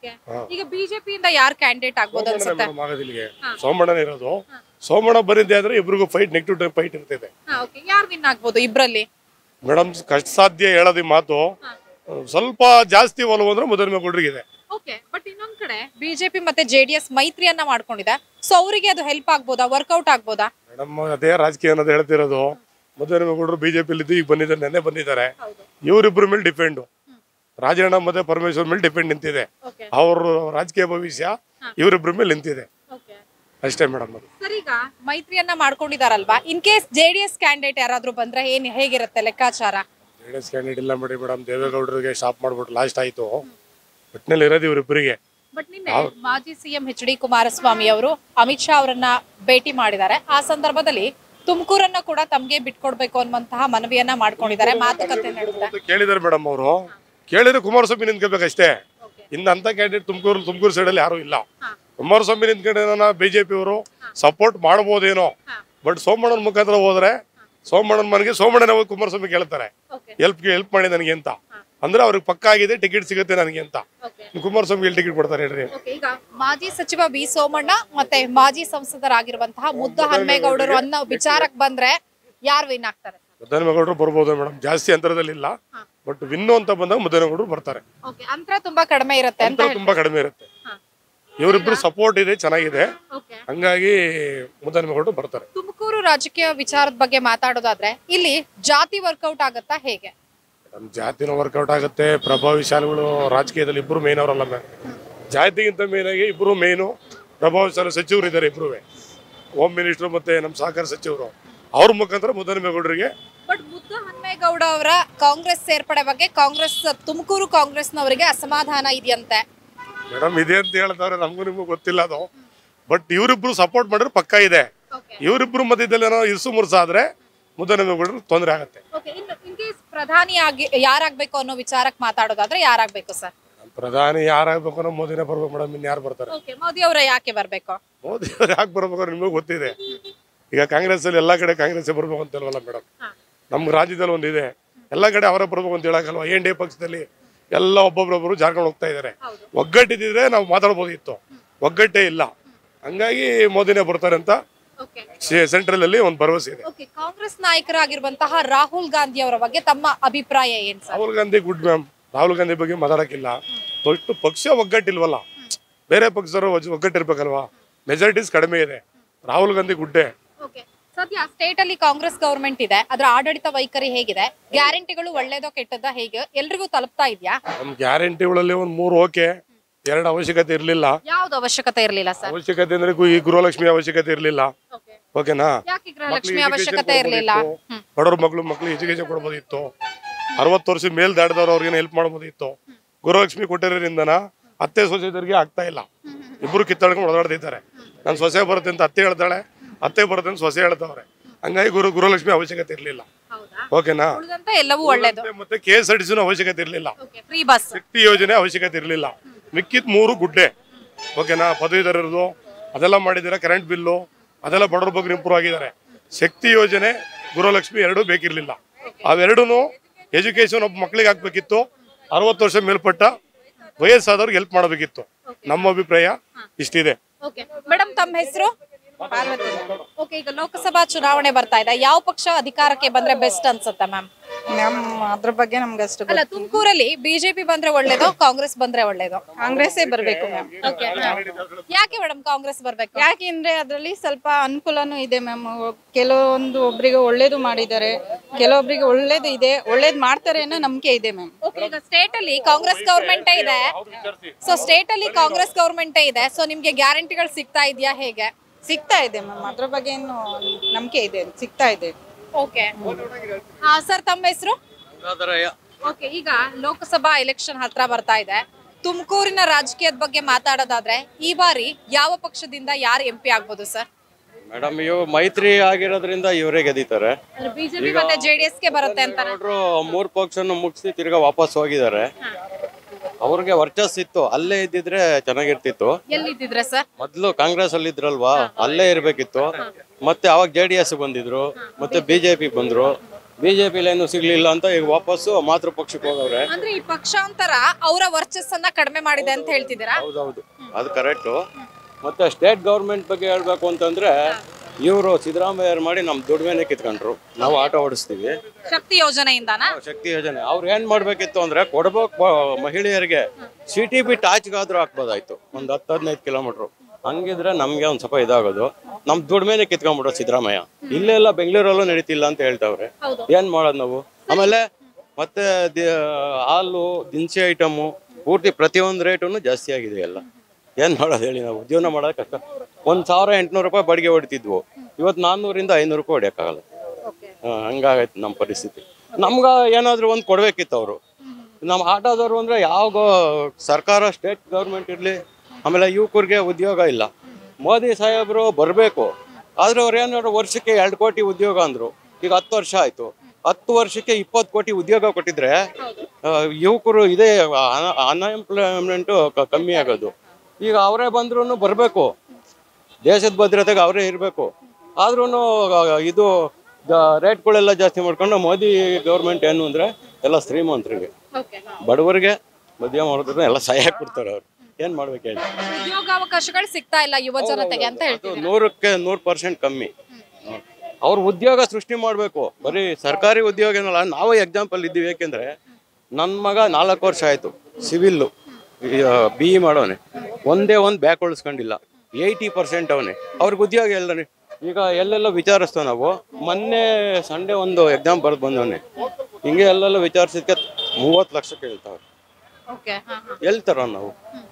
ಈಗ ಬಿಜೆಪಿಯಿಂದ ಯಾರು ಕ್ಯಾಂಡಿಡೇಟ್ ಆಗ್ಬೋದು ಅನ್ಸುತ್ತೆ ಮೇಡಮ್ ಆಗೋದು ಇಲ್ಲಿಗೆ ಸೋಮಣ್ಣನೇ ಇರೋದು ಸೋಮಣ್ಣ ಬರಿದ್ದೆ ಆದ್ರೆ ಇಬ್ರಿಗೂ ಫೈಟ್ ನೆಕ್ ಟು ಫೈಟ್ ಇರ್ತೈತೆ ಯಾರು ವಿನ್ ಆಗ್ಬೋದು ಇಬ್ರಲ್ಲಿ ಮೇಡಮ್ ಕಷ್ಟ ಸಾಧ್ಯ ಹೇಳೋದು ಈ ಮಾತು ಸ್ವಲ್ಪ ಜಾಸ್ತಿ ಒಲವು ಅಂದ್ರೆ ಮುದ್ದನಮೇಗೌಡರಿಗಿದೆ ಓಕೆ ಬಟ್ ಇನ್ನೊಂದ್ ಕಡೆ ಬಿಜೆಪಿ ಮತ್ತೆ ಜೆಡಿಎಸ್ ಮೈತ್ರಿಯನ್ನ ಮಾಡ್ಕೊಂಡಿದೆ ಸೊ ಅವರಿಗೆ ಅದು ಹೆಲ್ಪ್ ಆಗ್ಬೋದಾ ವರ್ಕೌಟ್ ಆಗ್ಬೋದಾ ಮೇಡಮ್ ಅದೇ ರಾಜಕೀಯ ಅನ್ನೋದು ಹೇಳ್ತಿರೋದು ಮುದ್ದನಮೇಗೌಡರು ಬಿಜೆಪಿಲಿದ್ದು ಈಗ ಬಂದಿದ್ದಾರೆ ನೆನ್ನೆ ಬಂದಿದ್ದಾರೆ ಇವರಿಬ್ಬರ ಮೇಲೆ ಡಿಪೆಂಡು ರಾಜಣ್ಣ ಮತ್ತೆ ಪರಮೇಶ್ವರ್ ಮೇಲೆ ಡಿಪೆಂಡ್ ನಿಂತಿದೆ ಓಕೆ ಅವ್ರ ರಾಜಕೀಯ ಭವಿಷ್ಯ ಇವರಿಬ್ಬರ ಮೇಲೆ ನಿಂತಿದೆ ಓಕೆ ಅಷ್ಟೇ ಮೇಡಮ್ ಅದು ಸರ್ ಈಗ ಮೈತ್ರಿಯನ್ನ ಮಾಡ್ಕೊಂಡಿದಾರಲ್ವಾ ಇನ್ ಕೇಸ್ ಜೆಡಿಎಸ್ ಕ್ಯಾಂಡಿಡೇಟ್ ಯಾರಾದ್ರೂ ಬಂದ್ರೆ ಏನ್ ಹೇಗಿರುತ್ತೆ ಲೆಕ್ಕಾಚಾರ ಜೆ ಡಿ ಎಸ್ ಕ್ಯಾಂಡಿಡೇಟ್ ಇಲ್ಲ ಮಾಡಿ ಮೇಡಮ್ ದೇವೇಗೌಡರಿಗೆ ಸ್ಟಾಪ್ ಮಾಡ್ಬಿಟ್ಟು ಲಾಸ್ಟ್ ಆಯ್ತು ಒಟ್ಟಿನಲ್ಲಿ ಇರೋದು ಇವರಿಬ್ಬರಿಗೆ ಬಟ್ ನಿನ್ನೆ ಮಾಜಿ ಸಿಎಂ ಎಚ್ ಡಿ ಕುಮಾರಸ್ವಾಮಿ ಅವರು ಅಮಿತ್ ಶಾ ಅವರನ್ನ ಭೇಟಿ ಮಾಡಿದ್ದಾರೆ ಆ ಸಂದರ್ಭದಲ್ಲಿ ತುಮಕೂರನ್ನ ಕೂಡ ತಮ್ಗೆ ಬಿಟ್ಕೊಡ್ಬೇಕು ಅನ್ನುವಂತಹ ಮನವಿಯನ್ನ ಮಾಡ್ಕೊಂಡಿದ್ದಾರೆ ಮಾತುಕತೆ ನಡೆದಿದೆ ಅಂತ ಕೇಳಿದಾರೆ ಮೇಡಮ್ ಅವರು ಕೇಳಿದ್ರೆ ಕುಮಾರಸ್ವಾಮಿ ನಿಂತ್ಕೋಬೇಕಷ್ಟೇ ಇನ್ನು ಅಂತ ಕ್ಯಾಂಡಿಡೇಟ್ ತುಮಕೂರು ತುಮಕೂರು ಸೈಡಲ್ಲಿ ಯಾರು ಇಲ್ಲ ಕುಮಾರಸ್ವಾಮಿ ನಿಂತ್ಕೊಂಡ ಬಿಜೆಪಿ ಅವರು ಸಪೋರ್ಟ್ ಮಾಡ್ಬೋದೇನೋ ಬಟ್ ಸೋಮಣ್ಣನ ಮುಖಾಂತರ ಹೋದ್ರೆ ಸೋಮಣ್ಣನ ಮನೆಗೆ ಸೋಮಣ್ಣನ ಹೋಗಿ ಕುಮಾರಸ್ವಾಮಿ ಕೇಳ್ತಾರೆ ಹೆಲ್ಪ್ ಹೆಲ್ಪ್ ಮಾಡಿ ನನಗೆ ಅಂತ ಅಂದ್ರೆ ಅವ್ರಿಗೆ ಪಕ್ಕ ಆಗಿದೆ ಟಿಕೆಟ್ ಸಿಗುತ್ತೆ ನನಗೆ ಅಂತ ಕುಮಾರಸ್ವಾಮಿ ಎಲ್ಲಿ ಟಿಕೆಟ್ ಕೊಡ್ತಾರೆ ಹೇಳ್ರಿ ಓಕೆ, ಈಗ ಮಾಜಿ ಸಚಿವ ಬಿ ಸೋಮಣ್ಣ ಮತ್ತೆ ಮಾಜಿ ಸಂಸದರಾಗಿರುವಂತಹ ಮುದ್ದ ಹನ್ಮೇಗೌಡರು ಅನ್ನೋ ವಿಚಾರಕ್ಕೆ ಬಂದ್ರೆ ಯಾರು ವಿನ್ ಆಗ್ತಾರೆ ಮುದ್ದನಮೇಗೌಡರು ಬರ್ಬೋದು ಮೇಡಮ್ ಜಾಸ್ತಿ ಅಂತರದಲ್ಲಿ ಇಲ್ಲ ಬಟ್ ವಿನ್ನು ಅಂತ ಬಂದಾಗ ಮುದ್ದನಮೇಗೌಡರು ಬರ್ತಾರೆ ಓಕೆ ಅಂತರ ತುಂಬಾ ಕಡಿಮೆ ಇರುತ್ತೆ ಅಂತ ಅಂತರ ತುಂಬಾ ಕಡಿಮೆ ಇರುತ್ತೆ ಇವರಿಬ್ರು ಸಪೋರ್ಟ್ ಇದೆ ಚೆನ್ನಾಗಿದೆ ಓಕೆ ಹಂಗಾಗಿ ಮುದ್ದನಮೇಗೌಡರು ಬರ್ತಾರೆ ತುಮಕೂರು ರಾಜಕೀಯ ವಿಚಾರದ ಬಗ್ಗೆ ಮಾತಾಡೋದಾದ್ರೆ ಇಲ್ಲಿ ಜಾತಿ ವರ್ಕೌಟ್ ಆಗತ್ತಾ ಹೇಗೆ ನಮ್ಮ ಜಾತಿನೂ ವರ್ಕೌಟ್ ಆಗುತ್ತೆ ಪ್ರಭಾವಿಶಾಲಿಗಳು ರಾಜಕೀಯದಲ್ಲಿ ಇಬ್ಬರು ಮೇನ್ ಅವರಲ್ಲ ಮ್ಯಾಮ್ ಜಾತಿಗಿಂತ ಮೇನ್ ಆಗಿ ಇಬ್ಬರು ಮೇನು ಪ್ರಭಾವಶಾಲಿ ಸಚಿವರು ಇದ್ದಾರೆ ಇಬ್ಬರು ಹೋಮ್ ಮಿನಿಸ್ಟ್ರು ಮತ್ತೆ ನಮ್ಮ ಸಹಕಾರ ಸಚಿವರು ಅವ್ರ ಮುಖಾಂತರ ಮುದ್ದನಮೇಗೌಡರಿಗೆ ಬಟ್ ಮುದ್ದು ಹನುಮೇಗೌಡ ಅವರ ಕಾಂಗ್ರೆಸ್ ಸೇರ್ಪಡೆ ಬಗ್ಗೆ ಕಾಂಗ್ರೆಸ್ ತುಮಕೂರು ಕಾಂಗ್ರೆಸ್ನವರಿಗೆ ಅಸಮಾಧಾನ ಇದೆಯಂತೆ ಮೇಡಮ್ ಇದೆ ಅಂತ ಹೇಳ್ತಾರೆ ನಮಗೂ ನಿಮಗೂ ಗೊತ್ತಿಲ್ಲ ಅದು ಬಟ್ ಇವರಿಬ್ರು ಸಪೋರ್ಟ್ ಮಾಡಿದ್ರೆ ಪಕ್ಕ ಇದೆ ಇವರಿಬ್ರು ಮಧ್ಯದಲ್ಲಿ ಏನೋ ಇರ್ಸು ಮುರ್ಸ ಆದ್ರೆ ಮುದ್ದನಮೇಗೌಡರು ತೊಂದರೆ ಆಗುತ್ತೆ ಇನ್ ಕೇಸ್ ಪ್ರಧಾನಿ ಆಗಿ ಯಾರಾಗ್ಬೇಕು ಅನ್ನೋ ವಿಚಾರಕ್ಕೆ ಮಾತಾಡೋದಾದ್ರೆ ಯಾರಾಗ್ಬೇಕು ಸರ್ ಪ್ರಧಾನಿ ಯಾರಾಗಬೇಕು ಅನ್ನೋ ಮೋದಿನೇ ಬರ್ಬೇಕು ಮೇಡಮ್ ಇನ್ನು ಯಾರು ಬರ್ತಾರೆ ಓಕೆ ಮೋದಿ ಅವರ ಯಾಕೆ ಬರ್ಬೇಕು ಮೋದಿ ಅವ್ರು ಯಾಕೆ ಬರ್ಬೇಕು ನಿಮಗೂ ಗೊತ್ತಿದೆ ಈಗ ಕಾಂಗ್ರೆಸ್ ಅಲ್ಲಿ ಎಲ್ಲಾ ಕಡೆ ಕಾಂಗ್ರೆಸ್ ಬರ್ಬೇಕು ಅಂತ ಅಲ್ವಲ್ಲ ಮೇಡಮ್ ನಮ್ಮ ರಾಜ್ಯದಲ್ಲಿ ಒಂದಿದೆ ಎಲ್ಲ ಕಡೆ ಅವರೇ ಬರ್ಬೇಕು ಅಂತ ಹೇಳಕ್ಕಲ್ವಾ ಎನ್ ಡಿ ಎ ಪಕ್ಷದಲ್ಲಿ ಎಲ್ಲ ಒಬ್ಬೊಬ್ರೊಬ್ರು ಜಾರ್ಕೊಂಡು ಹೋಗ್ತಾ ಇದ್ದಾರೆ ಒಗ್ಗಟ್ಟಿದ್ರೆ ನಾವು ಮಾತಾಡ್ಬೋದಿತ್ತು ಒಗ್ಗಟ್ಟೇ ಇಲ್ಲ ಹಂಗಾಗಿ ಮೋದಿನೇ ಬರ್ತಾರೆ ಅಂತ ಓಕೆ ಸೆಂಟ್ರಲ್ ಅಲ್ಲಿ ಒಂದು ಭರವಸೆ ಇದೆ ಓಕೆ ಕಾಂಗ್ರೆಸ್ ನಾಯಕರಾಗಿರುವಂತಹ ರಾಹುಲ್ ಗಾಂಧಿ ಅವರ ಬಗ್ಗೆ ತಮ್ಮ ಅಭಿಪ್ರಾಯ ಏನ್ sir Rahul Gandhi good ma'am Rahul Gandhi ಬಗ್ಗೆ ಮಾತಾಡಕ್ಕಿಲ್ಲ ದೊಡ್ಡ ಪಕ್ಷ ಒಗ್ಗಟ್ಟಿಲ್ವಲ್ಲ ಬೇರೆ ಪಕ್ಷದವರು ಒಜ್- ಒಗ್ಗಟ್ಟಿರ್ಬೇಕಲ್ವಾ ಮೆಜಾರಿಟೀಸ್ ಕಡಿಮೆ ಇದೆ ರಾಹುಲ್ ಗಾಂಧಿ ಗುಡ್ಡೆ ಓಕೆ ಸದ್ಯ ಸ್ಟೇಟ್ ಅಲ್ಲಿ ಕಾಂಗ್ರೆಸ್ ಗವರ್ಮೆಂಟ್ ಇದೆ ಅದರ ಆಡಳಿತ ವೈಖರಿ ಹೇಗಿದೆ ಗ್ಯಾರಂಟಿಗಳು ಒಳ್ಳೇದೋ ಕೆಟ್ಟದ ಹೇಗೆ ಎಲ್ರಿಗೂ ತಲುಪ್ತಾ ಇದೆಯಾ ನಮ್ಮ ಗ್ಯಾರಂಟಿಗಳಲ್ಲಿ ಒಂದು ಮೂರು ಓಕೆ ಎರಡು ಅವಶ್ಯಕತೆ ಇರಲಿಲ್ಲ ಯಾವ್ದು ಅವಶ್ಯಕತೆ ಇರಲಿಲ್ಲ ಸರ್ ಅವಶ್ಯಕತೆ ಅಂದ್ರೆ ಗೂ- ಈ ಗೃಹಲಕ್ಷ್ಮಿ ಅವಶ್ಯಕತೆ ಇರಲಿಲ್ಲ ಓಕೆನಾ ಯಾಕೆ ಗೃಹಲಕ್ಷ್ಮಿ ಅವಶ್ಯಕತೆ ಇರಲಿಲ್ಲ ಬಡವ್ರ ಮಗಳು ಮಕ್ಳು ಎಜುಕೇಶನ್ ಕೊಡ್ಬೋದಿತ್ತು ಅರವತ್ತು ವರ್ಷ ಮೇಲ್ ದಾಟಿದವ್ರು ಅವ್ರಿಗೆ ಹೆಲ್ಪ್ ಮಾಡ್ಬೋದಿತ್ತು ಗೃಹಲಕ್ಷ್ಮಿ ಕೊಟ್ಟಿರೋದ್ರಿಂದನ ಅತ್ತೆ ಸೊಸೆದರಿಗೆ ಆಗ್ತಾ ಇಲ್ಲ ಇಬ್ರು ಕಿತ್ತಾಡ್ಕೊಂಡು ಓಡಾಡ್ತಿದ್ದಾರೆ ನಾನು ಸೊಸೆ ಬರುತ್ತೆ ಅಂತ ಅತ್ತೆ ಹೇಳ್ತಾಳೆ ಅತ್ತೆ ಬರುತ್ತೆ ಅಂತ ಸೊಸೆ ಹೇಳ್ತಾವ್ರೆ ಹಂಗಾಗಿ ಗುರು ಗೃಹಲಕ್ಷ್ಮಿ ಅವಶ್ಯಕತೆ ಇರಲಿಲ್ಲ ಓಕೆನಾ ಉಳಿದಂತೆ ಎಲ್ಲವೂ ಒಳ್ಳೇದು ಮತ್ತೆ ಕೆ ಎಸ್ ಆರ್ ಟಿ ಅವಶ್ಯಕತೆ ಇರಲಿಲ್ಲ ಫ್ರೀ ಬಸ್ ಶಕ್ತಿ ಯೋಜನೆ ಅವಶ್ಯಕತೆ ಇರಲಿಲ್ಲ ಮಿಕ್ಕಿದ ಮೂರು ಗುಡ್ಡೆ ಓಕೆನಾ ಪದವೀಧರರದು ಅದೆಲ್ಲ ಮಾಡಿದ್ದಾರೆ ಕರೆಂಟ್ ಬಿಲ್ಲು ಅದೆಲ್ಲ ಬಡವ್ರ ಬಗ್ಗೆ ಇಂಪ್ರೂವ್ ಆಗಿದ್ದಾರೆ ಶಕ್ತಿ ಯೋಜನೆ ಗೃಹಲಕ್ಷ್ಮಿ ಎರಡೂ ಬೇಕಿರಲಿಲ್ಲ ಅವೆರಡೂ ಎಜುಕೇಶನ್ ಒಬ್ಬ ಮಕ್ಳಿಗೆ ಹಾಕ್ಬೇಕಿತ್ತು ಅರವತ್ತು ವರ್ಷ ಮೇಲ್ಪಟ್ಟ ವಯಸ್ಸಾದವ್ರಿಗೆ ಹೆಲ್ಪ್ ಮಾಡಬೇಕಿತ್ತು ನಮ್ಮ ಅಭಿಪ್ರಾಯ ಇಷ್ಟಿದೆ ಓಕೆ ಮೇಡಮ್ ತಮ್ಮ ಹೆಸರು ಓಕೆ ಈಗ ಲೋಕಸಭಾ ಚುನಾವಣೆ ಬರ್ತಾ ಇದೆ ಯಾವ ಪಕ್ಷ ಅಧಿಕಾರಕ್ಕೆ ಬಂದ್ರೆ ಬೆಸ್ಟ್ ಅನ್ಸುತ್ತೆ ಮ್ಯಾಮ್ ನಮ್ ಅದ್ರ ಬಗ್ಗೆ ನಮ್ಗೆ ಅಷ್ಟು ಅಲ್ಲ ತುಮಕೂರಲ್ಲಿ ಬಿಜೆಪಿ ಬಂದ್ರೆ ಒಳ್ಳೇದೋ ಕಾಂಗ್ರೆಸ್ ಬಂದ್ರೆ ಒಳ್ಳೇದೋ ಕಾಂಗ್ರೆಸ್ಸೇ ಬರ್ಬೇಕು ಮ್ಯಾಮ್ ಯಾಕೆ ಮೇಡಮ್ ಕಾಂಗ್ರೆಸ್ ಬರ್ಬೇಕು ಯಾಕೆಂದ್ರೆ ಅದರಲ್ಲಿ ಸ್ವಲ್ಪ ಅನುಕೂಲನೂ ಇದೆ ಮ್ಯಾಮ್ ಕೆಲವೊಂದು ಒಬ್ರಿಗೆ ಒಳ್ಳೇದು ಮಾಡಿದ್ದಾರೆ ಕೆಲವೊಬ್ರಿಗೆ ಒಳ್ಳೇದು ಇದೆ ಒಳ್ಳೇದು ಮಾಡ್ತಾರೆ ಅನ್ನೋ ನಂಬಿಕೆ ಇದೆ ಮ್ಯಾಮ್ Okay, ಈಗ ಸ್ಟೇಟ್ ಅಲ್ಲಿ ಕಾಂಗ್ರೆಸ್ ಗವರ್ಮೆಂಟ್ ಇದೆ ಸೊ ಸ್ಟೇಟ್ ಅಲ್ಲಿ ಕಾಂಗ್ರೆಸ್ ಗವರ್ಮೆಂಟ್ ಇದೆ ಸೊ ನಿಮ್ಗೆ ಗ್ಯಾರಂಟಿಗಳು ಸಿಗ್ತಾ ಇದೆಯಾ ಹೇಗೆ ಸಿಗ್ತಾ ಇದೆ ಮ್ಯಾಮ್ ಅದ್ರ ಬಗ್ಗೆ ಏನು ನಂಬಿಕೆ ಇದೆ ಸಿಗ್ತಾ ಇದೆ ಓಕೆ ಹಾ ಸರ್ ತಮ್ಮ ಹೆಸರು ಓಕೆ ಈಗ ಲೋಕಸಭಾ ಎಲೆಕ್ಷನ್ ಹತ್ರ ಬರ್ತಾ ಇದೆ ತುಮಕೂರಿನ ರಾಜಕೀಯದ ಬಗ್ಗೆ ಮಾತಾಡೋದಾದ್ರೆ ಈ ಬಾರಿ ಯಾವ ಪಕ್ಷದಿಂದ ಯಾರು ಎಂ ಪಿ ಆಗ್ಬೋದು ಸರ್ ಮೇಡಮ್ ಇವು ಮೈತ್ರಿ ಆಗಿರೋದ್ರಿಂದ ಇವರೇ ಗೆದ್ದಿದ್ದಾರೆ ಬಿಜೆಪಿ ಮತ್ತೆ ಜೆಡಿಎಸ್ ಗೆ ಬರುತ್ತೆ ಅಂತಾರೆ ನೋಡ್ರು ಮೂರ್ ಪಕ್ಷನ ಮುಗಿಸಿ ತಿರ್ಗಾ ವಾಪಸ್ ಹೋಗಿದ್ದಾರೆ ಅವ್ರಿಗೆ ವರ್ಚಸ್ ಇತ್ತು ಅಲ್ಲೇ ಇದ್ದಿದ್ರೆ ಚೆನ್ನಾಗಿರ್ತಿತ್ತು ಎಲ್ಲಿದ್ದಿದ್ರೆ ಸರ್ ಮೊದ್ಲು ಕಾಂಗ್ರೆಸ್ ಅಲ್ಲಿ ಇದ್ರಲ್ವಾ ಅಲ್ಲೇ ಇರ್ಬೇಕಿತ್ತು ಮತ್ತೆ ಅವಾಗ ಜೆ ಡಿ ಎಸ್ ಬಂದಿದ್ರು ಮತ್ತೆ ಬಿಜೆಪಿ ಬಂದ್ರು ಬಿಜೆಪಿ ಏನು ಸಿಗ್ಲಿಲ್ಲ ಅಂತ ಈಗ ವಾಪಸ್ಸು ಮಾತೃ ಪಕ್ಷಕ್ಕೆ ಹೋಗವ್ರೆ ಅಂದ್ರೆ ಈ ಪಕ್ಷಾಂತರ ಅವರ ವರ್ಚಸ್ಸನ್ನ ಕಡಿಮೆ ಮಾಡಿದೆ ಅಂತ ಹೇಳ್ತಿದ್ದೀರಾ ಹೌದೌದು ಅದು ಕರೆಕ್ಟು ಮತ್ತೆ ಸ್ಟೇಟ್ ಗೌರ್ಮೆಂಟ್ ಬಗ್ಗೆ ಹೇಳ್ಬೇಕು ಅಂತಂದ್ರೆ ಇವರು ಸಿದ್ದರಾಮಯ್ಯರು ಮಾಡಿ ನಮ್ಮ ದುಡಿಮೆನೆ ಕಿತ್ಕೊಂಡ್ರು ನಾವು ಆಟೋ ಓಡಿಸ್ತೀವಿ ಶಕ್ತಿ ಯೋಜನೆಯಿಂದಾನ ಶಕ್ತಿ ಯೋಜನೆ ಅವ್ರು ಏನ್ ಮಾಡ್ಬೇಕಿತ್ತು ಅಂದ್ರೆ ಕೊಡ್ಬೇಕು ಬ- ಮಹಿಳೆಯರಿಗೆ ಸಿಟಿ ಬಿಟ್ಟು ಆಚೆಗಾದ್ರೂ ಹಾಕ್ಬೋದಾಯ್ತು ಒಂದ್ ಹತ್ತು ಹದಿನೈದು ಕಿಲೋಮೀಟ್ರು ಹಂಗಿದ್ರೆ ನಮ್ಗೆ ಒಂದ್ ಸ್ವಲ್ಪ ಇದಾಗೋದು ನಮ್ ದುಡ್ಮೇನೆ ಕಿತ್ಕೊಂಡ್ಬಿಡೋ ಸಿದ್ದರಾಮಯ್ಯ ಇಲ್ಲೆಲ್ಲ ಬೆಂಗಳೂರಲ್ಲೂ ನಡೀತಿಲ್ಲ ಅಂತ ಹೇಳ್ತಾವ್ರೆ ಏನ್ ಮಾಡೋದು ನಾವು ಆಮೇಲೆ ಮತ್ತೆ ದಿ- ಹಾಲು ದಿನಸಿ ಐಟಮು ಪೂರ್ತಿ ಪ್ರತಿಯೊಂದು ರೇಟು ಜಾಸ್ತಿ ಆಗಿದೆ ಎಲ್ಲ ಏನ್ ಮಾಡೋದು ಹೇಳಿ ನಾವು ಜೀವನ ಮಾಡೋದು ಕಷ್ಟ ಒಂದ್ ಸಾವಿರ ಎಂಟ್ನೂರು ರೂಪಾಯಿ ಬಾಡಿಗೆ ಹೊಡಿತಿದ್ವು ಇವತ್ತು ನಾನ್ನೂರಿಂದ ಐನೂರು ರೂಪಾಯಿ ಹೊಡಿಯೋಕ್ಕಾಗಲ್ಲ ಹಾ, ಹಂಗಾಗೈತೆ ನಮ್ಮ ಪರಿಸ್ಥಿತಿ ನಮ್ಗ ಏನಾದ್ರು ಒಂದು ಕೊಡ್ಬೇಕಿತ್ತು ಅವರು ನಮ್ಮ ಆಟೋದವರು ಅಂದ್ರೆ ಯಾವ ಗೋ- ಸರ್ಕಾರ ಸ್ಟೇಟ್ ಗೌರ್ಮೆಂಟ್ ಇರಲಿ ಆಮೇಲೆ ಯುವಕರಿಗೆ ಉದ್ಯೋಗ ಇಲ್ಲ ಮೋದಿ ಸಾಹೇಬರು ಬರಬೇಕು ಆದ್ರೆ ಅವ್ರು ಏನಾದ್ರು ವರ್ಷಕ್ಕೆ ಎರಡು ಕೋಟಿ ಉದ್ಯೋಗ ಅಂದ್ರು ಈಗ ಹತ್ತು ವರ್ಷ ಆಯ್ತು ಹತ್ತು ವರ್ಷಕ್ಕೆ ಇಪ್ಪತ್ತು ಕೋಟಿ ಉದ್ಯೋಗ ಕೊಟ್ಟಿದ್ರೆ ಆ, ಯುವಕರು ಇದೇ ಅನ್ಎಂಪ್ಲಾಯ್ಮೆಂಟು ಕಮ್ಮಿ ಆಗೋದು ಈಗ ಅವರೇ ಬಂದ್ರು ಬರಬೇಕು ದೇಶದ ಭದ್ರತೆಗೆ ಅವರೇ ಇರಬೇಕು ಆದ್ರೂ ಇದು ಗ- ರೇಟ್ಗಳೆಲ್ಲ ಜಾಸ್ತಿ ಮಾಡ್ಕೊಂಡು ಮೋದಿ ಗೌರ್ಮೆಂಟ್ ಏನು ಅಂದ್ರೆ ಎಲ್ಲ ಶ್ರೀಮಂತರಿಗೆ ಬಡವರಿಗೆ ಮಧ್ಯಮ ವರ್ಗದ ಎಲ್ಲ ಸಹಾಯ ಕೊಡ್ತಾರೆ ಅವ್ರು ಏನ್ ಮಾಡ್ಬೇಕು ಹೇಳಿ ಉದ್ಯೋಗಾವಕಾಶಗಳು ಸಿಗ್ತಾ ಇಲ್ಲ ಯುವ ಜನತೆಗೆ ಅಂತ ಅದು ಹೇಳ್ತಿದ್ದೀರಾ ನೂರಕ್ಕೆ ನೂರು ಪರ್ಸೆಂಟ್ ಕಮ್ಮಿ ಅವ್ರು ಉದ್ಯೋಗ ಸೃಷ್ಟಿ ಮಾಡಬೇಕು ಬರೀ ಸರ್ಕಾರಿ ಉದ್ಯೋಗ ಏನಲ್ಲ ನಾವು ಎಕ್ಸಾಂಪಲ್ ಇದ್ದೀವಿ ಯಾಕೆಂದ್ರೆ ನನ್ನ ಮಗ ನಾಲ್ಕು ವರ್ಷ ಆಯ್ತು ಸಿವಿಲ್ಲು ಬಿ ಇ ಮಾಡೋನೆ ಒಂದೇ ಒಂದು ಬ್ಯಾಕ್ ಉಳಿಸ್ಕೊಂಡಿಲ್ಲ ಏಯ್ಟಿ ಪರ್ಸೆಂಟ್ ಅವನೇ ಅವ್ರಿಗೆ ಉದ್ಯೋಗ ಎಲ್ಲನೇ ಈಗ ಎಲ್ಲೆಲ್ಲ ವಿಚಾರಿಸ್ತೇವೆ ನಾವು ಮೊನ್ನೆ ಸಂಡೇ ಒಂದು ಎಕ್ಸಾಮ್ ಬರೆದು ಬಂದವನೆ ಹಿಂಗೆ ಎಲ್ಲೆಲ್ಲ ವಿಚಾರಿಸಿದ್ಕೆ ಮೂವತ್ತು ಲಕ್ಷ ಕೇಳ್ತಾವ್ರೆ ಓಕೆ ಎಲ್ಲಿ ತರ ನಾವು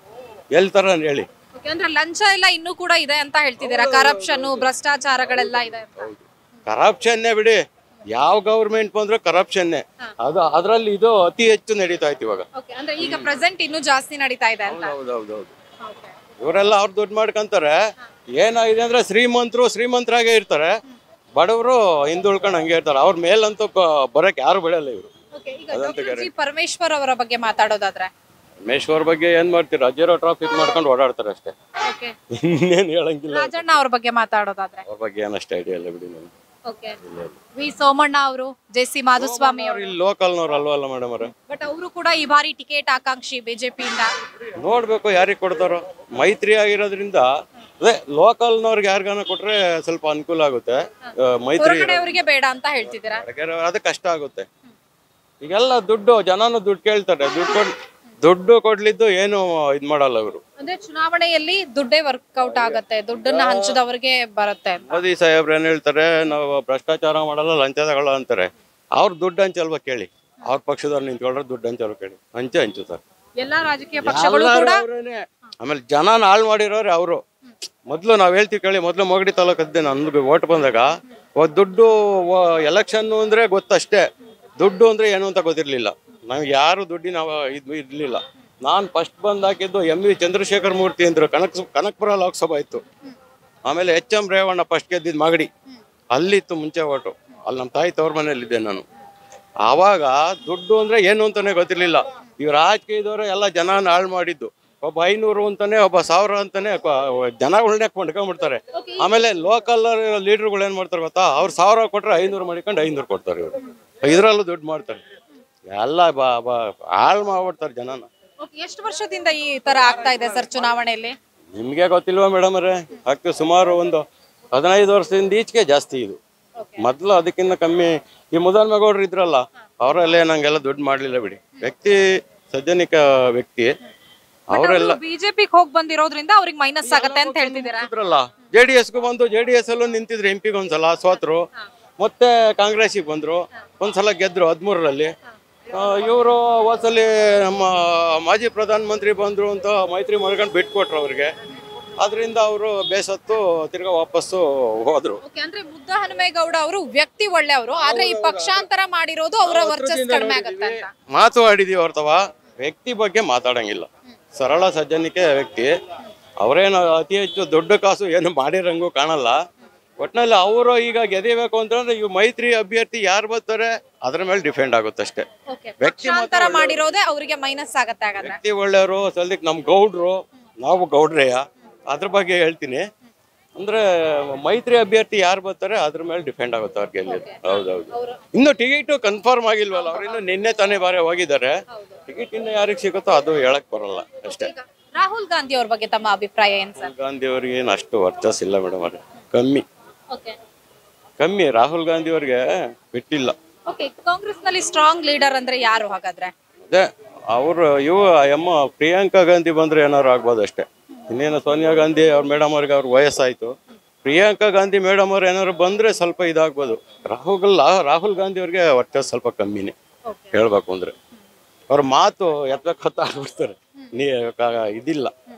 ಎಲ್ಲಿ ತರ ಹೇಳಿ ಅಂದ್ರೆ ಲಂಚ ಎಲ್ಲ ಇನ್ನೂ ಕೂಡ ಇದೆ ಅಂತ ಹೇಳ್ತಿದ್ದೀರಾ ಕರಪ್ಷನ್ ಭ್ರಷ್ಟಾಚಾರಗಳೆಲ್ಲ ಇದೆ ಅಂತ. ಕರಪ್ಷನ್ನೇ ಬಿಡಿ ಯಾವ ಗೌರ್ಮೆಂಟ್ ಬಂದ್ರೆ ಕರಪ್ಷನ್ನೇ ಅದು ಅದರಲ್ಲಿ ಇದು ಅತಿ ಹೆಚ್ಚು ನಡೀತಾ ಇತ್ತು ಇವಾಗ Okay, ಅಂದ್ರೆ ಈಗ ಪ್ರೆಸೆಂಟ್ ಇನ್ನೂ ಜಾಸ್ತಿ ನಡೀತಾ ಇದೆ ಅಂತ ಹೌದೌದೌದು ಇವರೆಲ್ಲ ಅವ್ರು ದುಡ್ಡು ಮಾಡ್ಕೊಂತಾರೆ ಏನಾಗಿದೆ ಅಂದ್ರೆ ಶ್ರೀಮಂತರು ಶ್ರೀಮಂತರಾಗೇ ಇರ್ತಾರೆ ಬಡವರು ಹಿಂದುಳ್ಕೊಂಡು ಹಂಗೆ ಇರ್ತಾರೆ ಅವ್ರ ಮೇಲಂತೂ ಬ- ಬರಕ್ ಯಾರು ಬಿಡಲ್ಲ ಇವರು Okay, ಈಗ ಡಾಕ್ಟರ್ ಜಿ ಪರಮೇಶ್ವರ್ ಅವರ ಬಗ್ಗೆ ಮಾತಾಡೋದಾದ್ರೆ ರಮೇಶ್ವರ್ ಬಗ್ಗೆ ಏನ್ ಮಾಡ್ತೀರಾ ಜೀರೋ ಟ್ರಾಫಿಕ್ ಮಾಡ್ಕೊಂಡು ಓಡಾಡ್ತಾರೆ ಅಷ್ಟೇ ಓಕೆ ಇನ್ನೇನು ಹೇಳಂಗಿಲ್ಲ ರಾಜಣ್ಣ ಅವ್ರ ಬಗ್ಗೆ ಮಾತಾಡೋದಾದ್ರೆ ಅವ್ರ ಬಗ್ಗೆ ಏನಷ್ಟು ಐಡಿಯಾ ಇಲ್ಲ ಬಿಡಿ ನಮ್ಗೆ ಓಕೆ ವಿ ಸೋಮಣ್ಣ ಅವರು ಜೆ ಸಿ ಮಾಧುಸ್ವಾಮಿ ಅವ್ರು ಅವರು ಇಲ್ಲಿ ಲೋಕಲ್ನವ್ರು ಅಲ್ವಲ್ಲ ಮೇಡಮ್ ಅವ್ರೆ ಬಟ್ ಅವರು ಕೂಡ ಈ ಬಾರಿ ಟಿಕೆಟ್ ಆಕಾಂಕ್ಷಿ ಬಿಜೆಪಿಯಿಂದ ನೋಡ್ಬೇಕು ಯಾರಿಗೆ ಕೊಡ್ತಾರೋ ಮೈತ್ರಿ ಆಗಿರೋದ್ರಿಂದ ಅದೇ ಲೋಕಲ್ನವ್ರಿಗೆ ಯಾರಿಗಾನ ಕೊಟ್ರೆ ಸ್ವಲ್ಪ ಅನುಕೂಲ ಆಗುತ್ತೆ ಆ, ಮೈತ್ರಿ ಹೊರಗಡೆ ಅವರಿಗೆ ಬೇಡ ಅಂತ ಹೇಳ್ತಿದ್ದೀರಾ ಯಾಕಂದ್ರೆ ಅದು ಕಷ್ಟ ಆಗುತ್ತೆ ಈಗೆಲ್ಲ ದುಡ್ಡು ಜನನು ದುಡ್ಡು ಕೇಳ್ತಾರೆ ದುಡ್ಡು ಕೊಡ್ ದುಡ್ಡು ಕೊಡ್ಲಿದ್ದು ಏನು ಇದ್ ಮಾಡಲ್ಲ ಅವರು ಅಂದ್ರೆ ಚುನಾವಣೆಯಲ್ಲಿ ದುಡ್ಡೇ ವರ್ಕೌಟ್ ಆಗತ್ತೆ ದುಡ್ಡನ್ನ ಹಂಚದವ್ರಿಗೆ ಬರುತ್ತೆ ಅಂತ ಮೋದಿ ಸಾಹೇಬ್ರು ಏನ್ ಹೇಳ್ತಾರೆ ನಾವು ಭ್ರಷ್ಟಾಚಾರ ಮಾಡಲ್ಲ ಲಂಚ ತಗೊಳ್ಳೋ ಅಂತಾರೆ ಅವ್ರ ದುಡ್ಡು ಹಂಚಲ್ವಾ ಕೇಳಿ ಅವ್ರ ಪಕ್ಷದವ್ರು ನಿಂತ್ಕೊಂಡ್ರೆ ದುಡ್ಡು ಹಂಚಲ್ವ ಕೇಳಿ ಹಂಚೆ ಹಂಚುತ್ತಾರೆ ಎಲ್ಲಾ ರಾಜಕೀಯ ಪಕ್ಷಗಳು ಎಲ್ಲರೂ ಕೂಡ ಅವ್ರೇನೆ. ಆಮೇಲೆ ಜನನ ಹಾಳು ಮಾಡಿರೋರು ಅವರು ಮೊದಲು ನಾವು ಹೇಳ್ತೀವಿ ಕೇಳಿ ಮೊದಲು ಮೊಗಡಿ ತಾಲೂಕದ್ದೆ ನನ್ಗೆ ಓಟ್ ಬಂದಾಗ ಓ ದುಡ್ಡು ಎಲೆಕ್ಷನ್ ಅಂದ್ರೆ ಗೊತ್ತಷ್ಟೇ ದುಡ್ಡು ಅಂದ್ರೆ ಏನು ಅಂತ ಗೊತ್ತಿರ್ಲಿಲ್ಲ ನಮ್ಗೆ ಯಾರು ದುಡ್ಡಿನ ಅವ- ಇದು ಇರ್ಲಿಲ್ಲ ನಾನು ಫಸ್ಟ್ ಬಂದ್ ಹಾಕಿದ್ದು ಎಂ ವಿ ಚಂದ್ರಶೇಖರ್ ಮೂರ್ತಿ ಅಂದ್ರು ಕನಕ್ ಕನಕಪುರ ಲೋಕಸಭಾ ಇತ್ತು ಆಮೇಲೆ ಎಚ್ ಎಂ ರೇವಣ್ಣ ಫಸ್ಟ್ ಗೆದ್ದಿದ್ದು ಮಾಗಡಿ ಅಲ್ಲಿತ್ತು ಮುಂಚೆ ಓಟು ಅಲ್ಲಿ ನಮ್ಮ ತಾಯಿ ತವ್ರ ಮನೇಲಿದ್ದೆ ನಾನು ಆವಾಗ ದುಡ್ಡು ಅಂದ್ರೆ ಏನು ಅಂತಾನೆ ಗೊತ್ತಿರ್ಲಿಲ್ಲ ಇವ್ ರಾಜಕೀಯದವರು ಎಲ್ಲ ಜನನ ಹಾಳು ಮಾಡಿದ್ದು ಒಬ್ಬ ಐನೂರು ಅಂತಾನೆ ಒಬ್ಬ ಸಾವಿರ ಅಂತಾನೆ ಕ- ಜನಗಳನ್ನೇ ಕೊಂಡ್ಕೊಂಡ್ಬಿಡ್ತಾರೆ ಆಮೇಲೆ ಲೋಕಲ್ ಲೀಡರ್ಗಳು ಏನ್ ಮಾಡ್ತಾರೆ ಗೊತ್ತಾ ಅವ್ರು ಸಾವಿರ ಕೊಟ್ರೆ ಐನೂರು ಮಾಡಿಕೊಂಡು ಐನೂರು ಕೊಡ್ತಾರೆ ಇವರು ಇದ್ರಲ್ಲೂ ದುಡ್ಡು ಮಾಡ್ತಾರೆ ಎಲ್ಲ ಬಾ ಬಾ ಹಾಳು ಮಾಡ್ಬಿಡ್ತಾರೆ ಜನನ Okay, ಎಷ್ಟು ವರ್ಷದಿಂದ ಈ ತರ ಆಗ್ತಾ ಇದೆ ಸರ್ ಚುನಾವಣೆಯಲ್ಲಿ ನಿಮ್ಗೆ ಗೊತ್ತಿಲ್ವಾ ಮೇಡಮ್ ಅವರೇ ಆಗ್ತದೆ ಸುಮಾರು ಒಂದು ಹದಿನೈದು ವರ್ಷದಿಂದ ಈಚೆಗೆ ಜಾಸ್ತಿ ಇದು ಮೊದಲು ಅದಕ್ಕಿಂತ ಕಮ್ಮಿ ಈ ಮುದಲ್ಮೇಗೌಡರು ಇದ್ರಲ್ಲ ಅವರಲ್ಲೇ ನಂಗೆಲ್ಲ ದುಡ್ಡು ಮಾಡ್ಲಿಲ್ಲ ಬಿಡಿ ವ್ಯಕ್ತಿ ಸಜ್ಜನಿಕ ವ್ಯಕ್ತಿ ಅವರೆಲ್ಲ ಬಿಜೆಪಿಗೆ ಹೋಗ್ ಬಂದಿರೋದ್ರಿಂದ ಅವ್ರಿಗೆ ಮೈನಸ್ ಆಗತ್ತೆ ಅಂತ ಹೇಳ್ತಿದ್ದೀರಾ ಇದ್ರಲ್ಲ ಜೆ ಡಿ ಎಸ್ಗೂ ಬಂದು ಜೆ ಡಿ ಎಸ್ ಅಲ್ಲೂ ನಿಂತಿದ್ರು ಎಂ ಪಿಗೆ ಒಂದ್ಸಲ ಸೋತ್ರು ಮತ್ತೆ ಕಾಂಗ್ರೆಸ್ಸಿಗೆ ಬಂದ್ರು ಒಂದ್ಸಲ ಗೆದ್ರು ಹದಿಮೂರರಲ್ಲಿ ಇವರು ಹೋದ್ಸಲಿ ನಮ್ಮ ಮಾಜಿ ಪ್ರಧಾನ ಮಂತ್ರಿ ಬಂದ್ರು ಅಂತ ಮೈತ್ರಿ ಮಾಡ್ಕೊಂಡು ಬಿಟ್ಕೊಟ್ರು ಅವ್ರಿಗೆ ಅದರಿಂದ ಅವರು ಬೇಸತ್ತು ತಿರ್ಗಾ ವಾಪಸ್ಸು ಹೋದ್ರು Okay, ಅಂದ್ರೆ ಮುದ್ದ ಹನುಮೇಗೌಡ ಅವರು ವ್ಯಕ್ತಿ ಒಳ್ಳೆಯವರು ಆದ್ರೆ ಈ ಪಕ್ಷಾಂತರ ಮಾಡಿರೋದು ಅವರ ವರ್ಚಸ್ ಕಡಿಮೆ ಆಗತ್ತೆ ಅಂತ ಮಾತು ಆಡಿದೀವಿ ಹೊರ್ತವ ವ್ಯಕ್ತಿ ಬಗ್ಗೆ ಮಾತಾಡಂಗಿಲ್ಲ ಸರಳ ಸಜ್ಜನಿಕೆ ವ್ಯಕ್ತಿ ಅವರೇನು ಅತಿ ಹೆಚ್ಚು ದೊಡ್ಡ ಕಾಸು ಏನು ಮಾಡಿರಂಗೂ ಕಾಣಲ್ಲ ಒಟ್ನಲ್ಲಿ ಅವರು ಈಗ ಗೆದಿಬೇಕು ಅಂತಂದ್ರೆ ಇವ್ ಮೈತ್ರಿ ಅಭ್ಯರ್ಥಿ ಯಾರು ಬರ್ತಾರೆ ಅದ್ರ ಮೇಲೆ ಡಿಪೆಂಡ್ ಆಗುತ್ತೆ ಅಷ್ಟೇ Okay, ವ್ಯಕ್ತಿ ಪಕ್ಷಾಂತರ ಮಾಡಿರೋದೇ ಅವರಿಗೆ ಮೈನಸ್ ಆಗತ್ತೆ ಹಾಗಾದ್ರೆ ವ್ಯಕ್ತಿ ಒಳ್ಳೆಯವರು ಸದ್ಯಕ್ಕೆ ನಮ್ಮ ಗೌಡ್ರು ನಾವು ಗೌಡ್ರೆಯ ಅದ್ರ ಬಗ್ಗೆ ಹೇಳ್ತೀನಿ ಅಂದ್ರೆ ಮೈತ್ರಿ ಅಭ್ಯರ್ಥಿ ಯಾರು ಬರ್ತಾರೆ ಅದ್ರ ಮೇಲೆ ಡಿಪೆಂಡ್ ಆಗುತ್ತೆ ಅವ್ರಿಗೆ ಗೆಲ್ಲಿದ್ದು ಹೌದೌದು ಇನ್ನು ಟಿಕೆಟ್ ಕನ್ಫರ್ಮ್ ಆಗಿಲ್ವಲ್ಲ ಅವ್ರು ಇನ್ನು ನಿನ್ನೆ ತಾನೇ ಬಾರಿ ಹೋಗಿದ್ದಾರೆ ಟಿಕೆಟ್ ಇನ್ನು ಯಾರಿಗೆ ಸಿಗುತ್ತೋ ಅದು ಹೇಳಕ್ ಬರಲ್ಲ ಅಷ್ಟೇ ಈಗ ರಾಹುಲ್ ಗಾಂಧಿ ಅವ್ರ ಬಗ್ಗೆ ತಮ್ಮ ಅಭಿಪ್ರಾಯ ಏನ್ ಸರ್ ಗಾಂಧಿ ಅವ್ರಿಗೆ ಏನು ಅಷ್ಟು ವರ್ಚಸ್ ಇಲ್ಲ ಮೇಡಮ್ ಅವ್ರೆ ಕಮ್ಮಿ ಓಕೆ ಕಮ್ಮಿ ರಾಹುಲ್ ಗಾಂಧಿ ಅವ್ರಿಗೆ ಬಿಟ್ಟಿಲ್ಲ ಓಕೆ ಕಾಂಗ್ರೆಸ್ ನಲ್ಲಿ ಸ್ಟ್ರಾಂಗ್ ಲೀಡರ್ ಅಂದ್ರೆ ಯಾರು ಹಾಗಾದ್ರೆ ಅದೇ ಅವರು ಇವು ಅಮ್ಮ ಪ್ರಿಯಾಂಕಾ ಗಾಂಧಿ ಬಂದ್ರೆ ಏನಾದ್ರು ಆಗ್ಬೋದು ಅಷ್ಟೇ ಇನ್ನೇನು ಸೋನಿಯಾ ಗಾಂಧಿ ಅವ್ರ ಮೇಡಮ್ ಅವ್ರಿಗೆ ಅವ್ರ ವಯಸ್ಸಾಯ್ತು ಪ್ರಿಯಾಂಕಾ ಗಾಂಧಿ ಮೇಡಮ್ ಅವ್ರು ಏನಾದ್ರು ಬಂದ್ರೆ ಸ್ವಲ್ಪ ಇದಾಗ್ಬೋದು ರಾಹುಲ್ ರಾಹುಲ್ ಗಾಂಧಿ ಅವ್ರಿಗೆ ಹೊಟ್ಟೆ ಸ್ವಲ್ಪ ಕಮ್ಮಿನೇ ಹೇಳ್ಬೇಕು ಅಂದ್ರೆ ಅವ್ರ ಮಾತು ಎತ್ತ ಆಗ್ಬಿಡ್ತಾರೆ ನೀ ಕ- ಇದಿಲ್ಲ